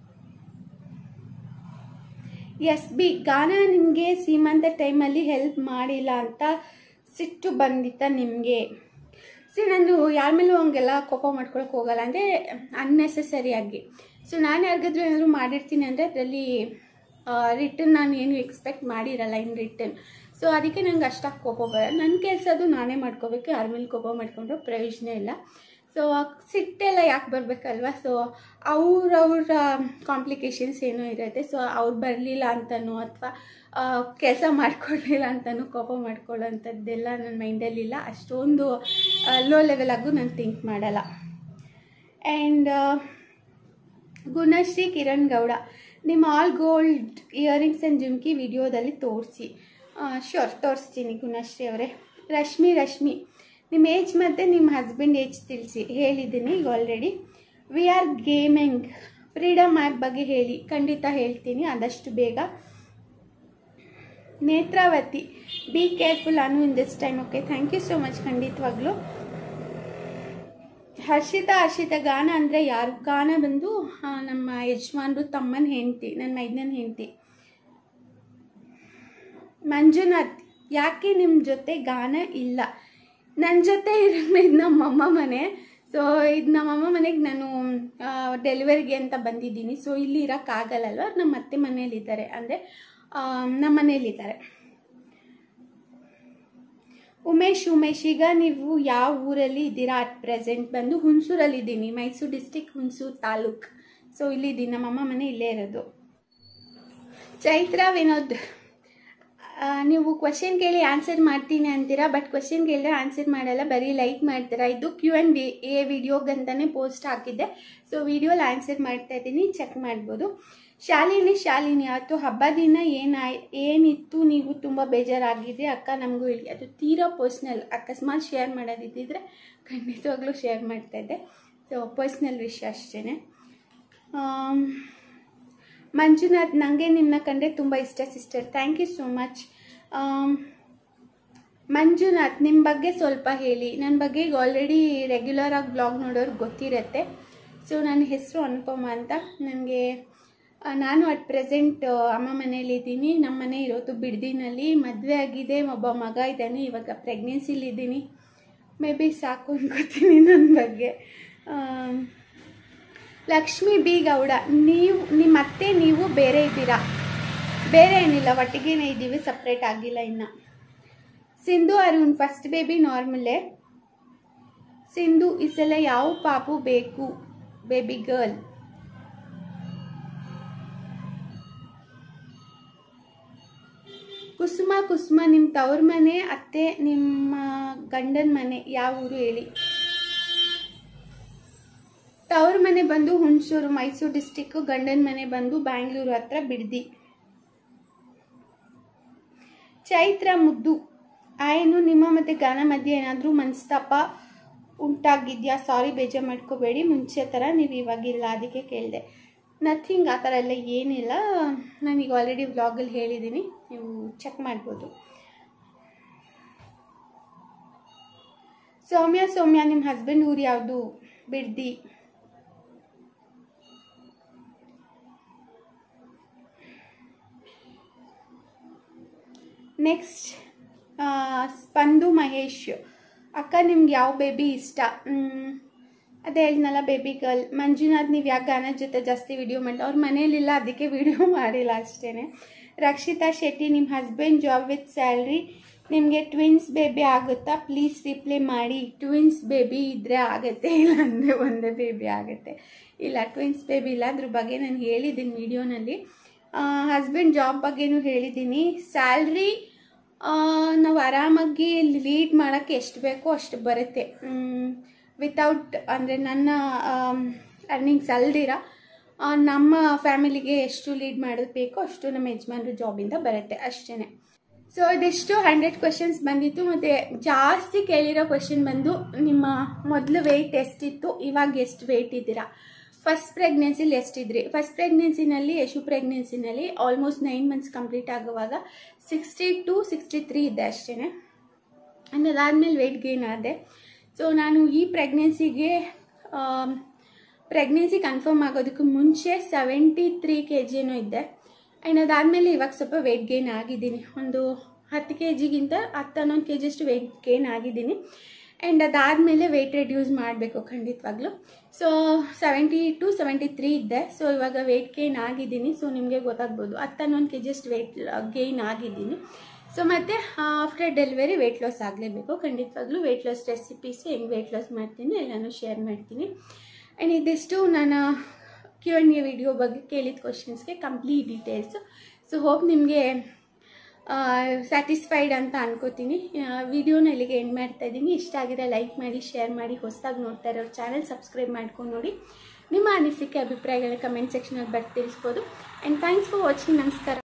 ಎಸ್ ಬಿ ಗಾನ ನಿಮಗೆ ಸೀಮಂತ ಟೈಮಲ್ಲಿ ಹೆಲ್ಪ್ ಮಾಡಿಲ್ಲ ಅಂತ ಸಿಟ್ಟು ಬಂದಿತ್ತ ನಿಮಗೆ ಸಿ ನಾನು ಯಾರ ಮೇಲೂ ಹಂಗೆಲ್ಲ ಕೋಪ ಮಾಡ್ಕೊಳಕ್ಕೆ ಹೋಗಲ್ಲ ಅಂದರೆ ಅನ್ನೆಸೆಸರಿಯಾಗಿ ಸೊ ನಾನು ಯಾರಿಗಾದ್ರೂ ಏನಾದರೂ ಮಾಡಿರ್ತೀನಿ ಅಂದರೆ ಅದರಲ್ಲಿ ರಿಟರ್ನ್ ನಾನು ಏನು ಎಕ್ಸ್ಪೆಕ್ಟ್ ಮಾಡಿರಲ್ಲ ಇನ್ ರಿಟರ್ನ್ ಸೊ ಅದಕ್ಕೆ ನಂಗೆ ಅಷ್ಟಾಗಿ ಕೋಪ ಬರಲ್ಲ ನನ್ನ ಕೆಲಸ ಅದು ನಾನೇ ಮಾಡ್ಕೋಬೇಕು ಯಾರ ಮೇಲೆ ಕೋಪ ಮಾಡ್ಕೊಂಡ್ರೆ ಪ್ರಯೋಜನ ಇಲ್ಲ ಸೊ ಸಿಟ್ಟೆಲ್ಲ ಯಾಕೆ ಬರಬೇಕಲ್ವ ಸೊ ಅವ್ರವ್ರ ಕಾಂಪ್ಲಿಕೇಶನ್ಸ್ ಏನೋ ಇರುತ್ತೆ ಸೊ ಅವ್ರು ಬರಲಿಲ್ಲ ಅಂತನೋ ಅಥವಾ ಕೆಲಸ ಮಾಡ್ಕೊಳ್ಲಿಲ್ಲ ಅಂತನೂ ಕೋಪ ಮಾಡ್ಕೊಳ್ಳೋಂಥದ್ದೆಲ್ಲ ನನ್ನ ಮೈಂಡಲ್ಲಿಲ್ಲ ಅಷ್ಟೊಂದು ಲೋ ಲೆವೆಲಾಗೂ ನಾನು ಥಿಂಕ್ ಮಾಡಲ್ಲ ಆ್ಯಂಡ್ ಗುಣಶ್ರೀ ಕಿರಣ್ ಗೌಡ ನಿಮ್ಮ all gold earrings and jhumki ವಿಡಿಯೋದಲ್ಲಿ ತೋರಿಸಿ ಶ್ಯೂರ್ ತೋರಿಸ್ತೀನಿ ಗುಣಶ್ರೀ ಅವರೇ ರಶ್ಮಿ ರಶ್ಮಿ ನಿಮ್ಮ ಏಜ್ ಮತ್ತು ನಿಮ್ಮ ಹಸ್ಬೆಂಡ್ ಏಜ್ ತಿಳಿಸಿ ಹೇಳಿದ್ದೀನಿ ಈಗ already V R gaming freedom app ಬಗ್ಗೆ ಹೇಳಿ ಖಂಡಿತ ಹೇಳ್ತೀನಿ ಆದಷ್ಟು ಬೇಗ Netravathi be careful Anu in this time okay thank you so much ಖಂಡಿತವಾಗ್ಲೂ ಹರ್ಷಿತಾ ಹರ್ಷಿತಾ ಗಾನ ಅಂದರೆ ಯಾರು ಗಾನ ಬಂದು ಆ, ನಮ್ಮ ಯಜಮಾನ್ರು ತಮ್ಮನ ಹೆಂಡತಿ ನನ್ನ ಮೈದನ ಹೆಂಡತಿ ಮಂಜುನಾಥ್ ಯಾಕೆ ನಿಮ್ಮ ಜೊತೆ ಗಾನ ಇಲ್ಲ ನನ್ನ ಜೊತೆ ಇರೋ ಇದು ನಮ್ಮಮ್ಮ ಮನೆ ಸೊ ಇದು ನಮ್ಮಮ್ಮ ಮನೆಗೆ ನಾನು ಡೆಲಿವರಿಗೆ ಅಂತ ಬಂದಿದ್ದೀನಿ ಸೊ ಇಲ್ಲಿ ಇರೋಕ್ಕಾಗಲ್ಲಲ್ವ ನಮ್ಮ ಅತ್ತೆ ಮನೇಲಿದ್ದಾರೆ ಅಂದರೆ ನಮ್ಮ ಮನೇಲಿದ್ದಾರೆ ಉಮೇಶ್ ಉಮೇಶ್ ಈಗ ನೀವು ಯಾವ ಊರಲ್ಲಿ ಇದ್ದೀರಾ ಅಟ್ ಪ್ರೆಸೆಂಟ್ ಬಂದು ಹುಣಸೂರಲ್ಲಿ ಇದ್ದೀನಿ ಮೈಸೂರು ಡಿಸ್ಟಿಕ್ ಹುಣಸೂರು ತಾಲೂಕ್ ಸೊ ಇಲ್ಲಿದ್ದೀನಿ ನಮ್ಮಮ್ಮ ಮನೆ ಇಲ್ಲೇ ಇರೋದು ಚೈತ್ರ ವಿನೋದ್ ಆ, ನೀವು ಕ್ವಶನ್ ಕೇಳಿ ಆನ್ಸರ್ ಮಾಡ್ತೀನಿ ಅಂತೀರಾ ಬಟ್ ಕ್ವಶನ್ ಕೇಳಿದ್ರೆ ಆನ್ಸರ್ ಮಾಡಲ್ಲ ಬರೀ ಲೈಕ್ ಮಾಡ್ತೀರಾ ಇದು ಕ್ಯೂ ಆ್ಯಂಡ್ ವಿ ಎ ವಿಡಿಯೋಗಂತಾನೆ ಪೋಸ್ಟ್ ಹಾಕಿದ್ದೆ ಸೊ ವಿಡಿಯೋಲಿ ಆನ್ಸರ್ ಮಾಡ್ತಾ ಇದ್ದೀನಿ ಚೆಕ್ ಮಾಡ್ಬೋದು ಶಾಲಿನಿ ಶಾಲಿನಿ ಅವತ್ತು ಹಬ್ಬ ದಿನ ಏನಾಯ್ ಏನಿತ್ತು ನೀವು ತುಂಬ ಬೇಜಾರಾಗಿದ್ರಿ ಅಕ್ಕ ನಮಗೂ ಹೇಳಿ ಅದು ತೀರಾ ಪರ್ಸ್ನಲ್ ಅಕಸ್ಮಾತ್ ಶೇರ್ ಮಾಡೋದಿದ್ದಿದ್ರೆ ಖಂಡಿತವಾಗ್ಲೂ ಶೇರ್ ಮಾಡ್ತಾಯಿದ್ದೆ ಸೊ ಪರ್ಸ್ನಲ್ ವಿಷಯ ಅಷ್ಟೇ ಮಂಜುನಾಥ್ ನನಗೆ ನಿಮ್ಮನ್ನ ಕಂಡ್ರೆ ತುಂಬ ಇಷ್ಟ sister thank you so much Manjunath ನಿಮ್ಮ ಬಗ್ಗೆ ಸ್ವಲ್ಪ ಹೇಳಿ ನನ್ನ ಬಗ್ಗೆ ಈಗ ಆಲ್ರೆಡಿ ರೆಗ್ಯುಲರ್ ಆಗಿ ಬ್ಲಾಗ್ ನೋಡೋರು ಗೊತ್ತಿರುತ್ತೆ ಸೊ ನನ್ನ ಹೆಸರು ಅನುಪಮ ಅಂತ ನನಗೆ ನಾನು ಅಟ್ ಪ್ರೆಸೆಂಟ್ ಅಮ್ಮ ಮನೇಲಿದ್ದೀನಿ ನಮ್ಮ ಮನೆ ಇರೋದು ಬಿಡ್ದಿನಲ್ಲಿ ಮದುವೆ ಆಗಿದೆ ಒಬ್ಬ ಮಗ ಇದ್ದಾನೆ ಇವಾಗ ಪ್ರೆಗ್ನೆನ್ಸಿಲಿದ್ದೀನಿ ಮೇ ಬಿ ಸಾಕು ಅನ್ಕೋತೀನಿ ನನ್ನ ಬಗ್ಗೆ ಆಮ್, ಲಕ್ಷ್ಮಿ ಬಿ ಗೌಡ ನೀವು ನಿಮ್ಮ ಅತ್ತೆ ನೀವು ಬೇರೆ ಇದ್ದೀರಾ ಬೇರೆ ಏನಿಲ್ಲ ಒಟ್ಟಿಗೆನೇ ಇದ್ದೀವಿ ಸಪ್ರೇಟ್ ಆಗಿಲ್ಲ ಇನ್ನು ಸಿಂಧು ಅರುಣ್ ಫಸ್ಟ್ ಬೇಬಿ ನಾರ್ಮಲೇ ಸಿಂಧು ಈ ಸಲ ಯಾವ ಪಾಪು ಬೇಕು ಬೇಬಿ ಗರ್ಲ್ ಕುಸುಮ ಕುಸುಮ ನಿಮ್ಮ ತವ್ರ ಮನೆ ಅತ್ತೆ ನಿಮ್ಮ ಗಂಡನ ಮನೆ ಯಾವ ಊರು ಹೇಳಿ ತವ್ರ ಮನೆ ಬಂದು ಹುಣಸೂರು ಮೈಸೂರು ಡಿಸ್ಟಿಕ್ಕು ಗಂಡನ ಮನೆ ಬಂದು ಬ್ಯಾಂಗ್ಳೂರು ಹತ್ರ ಬಿಡ್ದಿ ಚೈತ್ರ ಮುದ್ದು ಆಯನು ನಿಮ್ಮ ಮತ್ತು ಗಾನ ಮಧ್ಯೆ ಏನಾದರೂ ಮನಸ್ತಾಪ ಉಂಟಾಗಿದೆಯಾ ಸಾರಿ ಬೇಜಾರು ಮಾಡ್ಕೋಬೇಡಿ ಮುಂಚೆ ಥರ ನೀವು ಇವಾಗಿಲ್ಲ ಅದಕ್ಕೆ ಕೇಳಿದೆ ನಥಿಂಗ್ ಆ ಥರ ಎಲ್ಲ ಏನಿಲ್ಲ ನಾನೀಗ ಆಲ್ರೆಡಿ ವ್ಲಾಗಲ್ಲಿ ಹೇಳಿದ್ದೀನಿ ನೀವು ಚೆಕ್ ಮಾಡ್ಬೋದು ಸೌಮ್ಯ ಸೌಮ್ಯ ನಿಮ್ಮ ಹಸ್ಬೆಂಡ್ ಊರು ಯಾವುದು ಬಿಡ್ದಿ ನೆಕ್ಸ್ಟ್ ಸ್ಪಂದು ಮಹೇಶ್ ಅಕ್ಕ ನಿಮ್ಗೆ ಯಾವ ಬೇಬಿ ಇಷ್ಟ ಮ್, ಅದೇ ಹೇಳಿದ್ನಲ್ಲ ಬೇಬಿ ಗರ್ಲ್ ಮಂಜುನಾಥ್ ನೀವು ಯಾಕೆ ಗಾನ ಜೊತೆ ಜಾಸ್ತಿ ವಿಡಿಯೋ ಮಾಡಿ ಅವ್ರ ಮನೇಲಿಲ್ಲ ಅದಕ್ಕೆ ವಿಡಿಯೋ ಮಾಡಿಲ್ಲ ಅಷ್ಟೇ ರಕ್ಷಿತಾ ಶೆಟ್ಟಿ ನಿಮ್ಮ ಹಸ್ಬೆಂಡ್ ಜಾಬ್ ವಿತ್ ಸ್ಯಾಲ್ರಿ ನಿಮಗೆ ಟ್ವಿನ್ಸ್ ಬೇಬಿ ಆಗುತ್ತಾ ಪ್ಲೀಸ್ ರಿಪ್ಲೈ ಮಾಡಿ ಟ್ವಿನ್ಸ್ ಬೇಬಿ ಇದ್ದರೆ ಆಗುತ್ತೆ ಇಲ್ಲಾಂದರೆ ಒಂದೇ ಬೇಬಿ ಆಗುತ್ತೆ ಇಲ್ಲ ಟ್ವಿನ್ಸ್ ಬೇಬಿ ಇಲ್ಲ ಅದ್ರ ಬಗ್ಗೆ ನಾನು ಹೇಳಿದ್ದೀನಿ ವಿಡಿಯೋನಲ್ಲಿ ಹಸ್ಬೆಂಡ್ ಜಾಬ್ ಬಗ್ಗೆನೂ ಹೇಳಿದ್ದೀನಿ ಸ್ಯಾಲ್ರಿ ನಾವು ಆರಾಮಾಗಿ ಲೀಡ್ ಮಾಡೋಕ್ಕೆ ಎಷ್ಟು ಬೇಕೋ ಅಷ್ಟು ಬರುತ್ತೆ ವಿತೌಟ್ ಅಂದರೆ ನನ್ನ ಅರ್ನಿಂಗ್ಸ್ ಅಲ್ದಿರ ಆ, ನಮ್ಮ ಫ್ಯಾಮಿಲಿಗೆ ಎಷ್ಟು ಲೀಡ್ ಮಾಡೋದು ಬೇಕೋ ಅಷ್ಟು ನಮ್ಮ ಯಜಮಾನ್ರ ಜಾಬಿಂದ ಬರುತ್ತೆ ಅಷ್ಟೇ ಸೊ ಇದಿಷ್ಟು ಹಂಡ್ರೆಡ್ ಕ್ವೆಶನ್ಸ್ ಬಂದಿತ್ತು ಮತ್ತು ಜಾಸ್ತಿ ಕೇಳಿರೋ ಕ್ವೆಶನ್ ಬಂದು ನಿಮ್ಮ ಮೊದಲು ವೆಯ್ಟ್ ಎಷ್ಟಿತ್ತು ಇವಾಗ ಎಷ್ಟು ವೆಯ್ಟ್ ಇದ್ದೀರಾ ಫಸ್ಟ್ ಪ್ರೆಗ್ನೆನ್ಸಿಲಿ ಎಷ್ಟಿದ್ರಿ ಫಸ್ಟ್ ಪ್ರೆಗ್ನೆನ್ಸಿನಲ್ಲಿ ಯಶು ಪ್ರೆಗ್ನೆನ್ಸಿನಲ್ಲಿ ಆಲ್ಮೋಸ್ಟ್ ನೈನ್ ಮಂತ್ಸ್ ಕಂಪ್ಲೀಟ್ ಆಗುವಾಗ ಸಿಕ್ಸ್ಟಿ ಟು ಸಿಕ್ಸ್ಟಿ ತ್ರೀ ಇದ್ದೆ ಅಷ್ಟೇ ಆ್ಯಂಡ್ ಅದಾದಮೇಲೆ ವೆಯ್ಟ್ ಗೇನ್ ಆದೆ ಸೊ ನಾನು ಈ ಪ್ರೆಗ್ನೆನ್ಸಿಗೆ ಪ್ರೆಗ್ನೆನ್ಸಿ ಕನ್ಫರ್ಮ್ ಆಗೋದಕ್ಕೂ ಮುಂಚೆ ಸೆವೆಂಟಿ ತ್ರೀ ಕೆ ಜಿನೂ ಇದ್ದೆ ಆ್ಯಂಡ್ ಅದಾದಮೇಲೆ ಇವಾಗ ಸ್ವಲ್ಪ ವೆಯ್ಟ್ ಗೇನ್ ಆಗಿದ್ದೀನಿ ಒಂದು ಹತ್ತು ಕೆ ಜಿಗಿಂತ ಹತ್ತು ಹನ್ನೊಂದು ಕೆ ಜಿಯಷ್ಟು ವೆಯ್ಟ್ ಗೇನ್ ಆಗಿದ್ದೀನಿ ಆ್ಯಂಡ್ ಅದಾದಮೇಲೆ ವೆಯ್ಟ್ ರೆಡ್ಯೂಸ್ ಮಾಡಬೇಕು ಖಂಡಿತವಾಗ್ಲೂ so seventy two seventy three ಇದ್ದೆ ಸೊ ಇವಾಗ ವೆಯ್ಟ್ ಗೇನ್ ಆಗಿದ್ದೀನಿ ಸೊ ನಿಮಗೆ ಗೊತ್ತಾಗ್ಬೋದು ಹತ್ತು ಹನ್ನೊಂದು ಕೆ ಜಿಯಷ್ಟು ವೆಯ್ಟ್ ಗೇನ್ ಆಗಿದ್ದೀನಿ ಸೊ ಮತ್ತು ಆಫ್ಟರ್ ಡೆಲಿವರಿ ವೆಯ್ಟ್ ಲಾಸ್ ಆಗಲೇಬೇಕು ಖಂಡಿತವಾಗ್ಲೂ ವೆಯ್ಟ್ ಲಾಸ್ ರೆಸಿಪೀಸು ಹೆಂಗೆ ವೆಯ್ಟ್ ಲಾಸ್ ಮಾಡ್ತೀನಿ ಎಲ್ಲನೂ ಶೇರ್ ಮಾಡ್ತೀನಿ ಆ್ಯಂಡ್ ಇದಿಷ್ಟು ನಾನು ಕ್ಯೂ ಎನ್ ಎ ವಿಡಿಯೋ ಬಗ್ಗೆ ಕೇಳಿದ ಕ್ವಶನ್ಸ್ಗೆ ಕಂಪ್ಲೀಟ್ ಡೀಟೇಲ್ಸು ಸೊ ಹೋಪ್ ನಿಮಗೆ ಸ್ಯಾಟಿಸ್ಫೈಡ್ ಅಂತ ಅನ್ಕೋತೀನಿ ವಿಡಿಯೋನ ಇಲ್ಲಿಗೆ ಎಂಡ್ ಮಾಡ್ತಾ ಇದ್ದೀನಿ ಇಷ್ಟ ಆಗಿದೆ ಲೈಕ್ ಮಾಡಿ ಶೇರ್ ಮಾಡಿ ಹೊಸದಾಗಿ ನೋಡ್ತಾ ಇರೋರು ಚಾನಲ್ ಸಬ್ಸ್ಕ್ರೈಬ್ ಮಾಡ್ಕೊಂಡು ನೋಡಿ ನಿಮ್ಮ ಅನಿಸಿಕೆ ಅಭಿಪ್ರಾಯಗಳನ್ನ ಕಮೆಂಟ್ ಸೆಕ್ಷನಲ್ಲಿ ಬರ್ದು ತಿಳಿಸ್ಬೋದು ಆ್ಯಂಡ್ ಥ್ಯಾಂಕ್ಸ್ ಫಾರ್ ವಾಚಿಂಗ್ ನಮಸ್ಕಾರ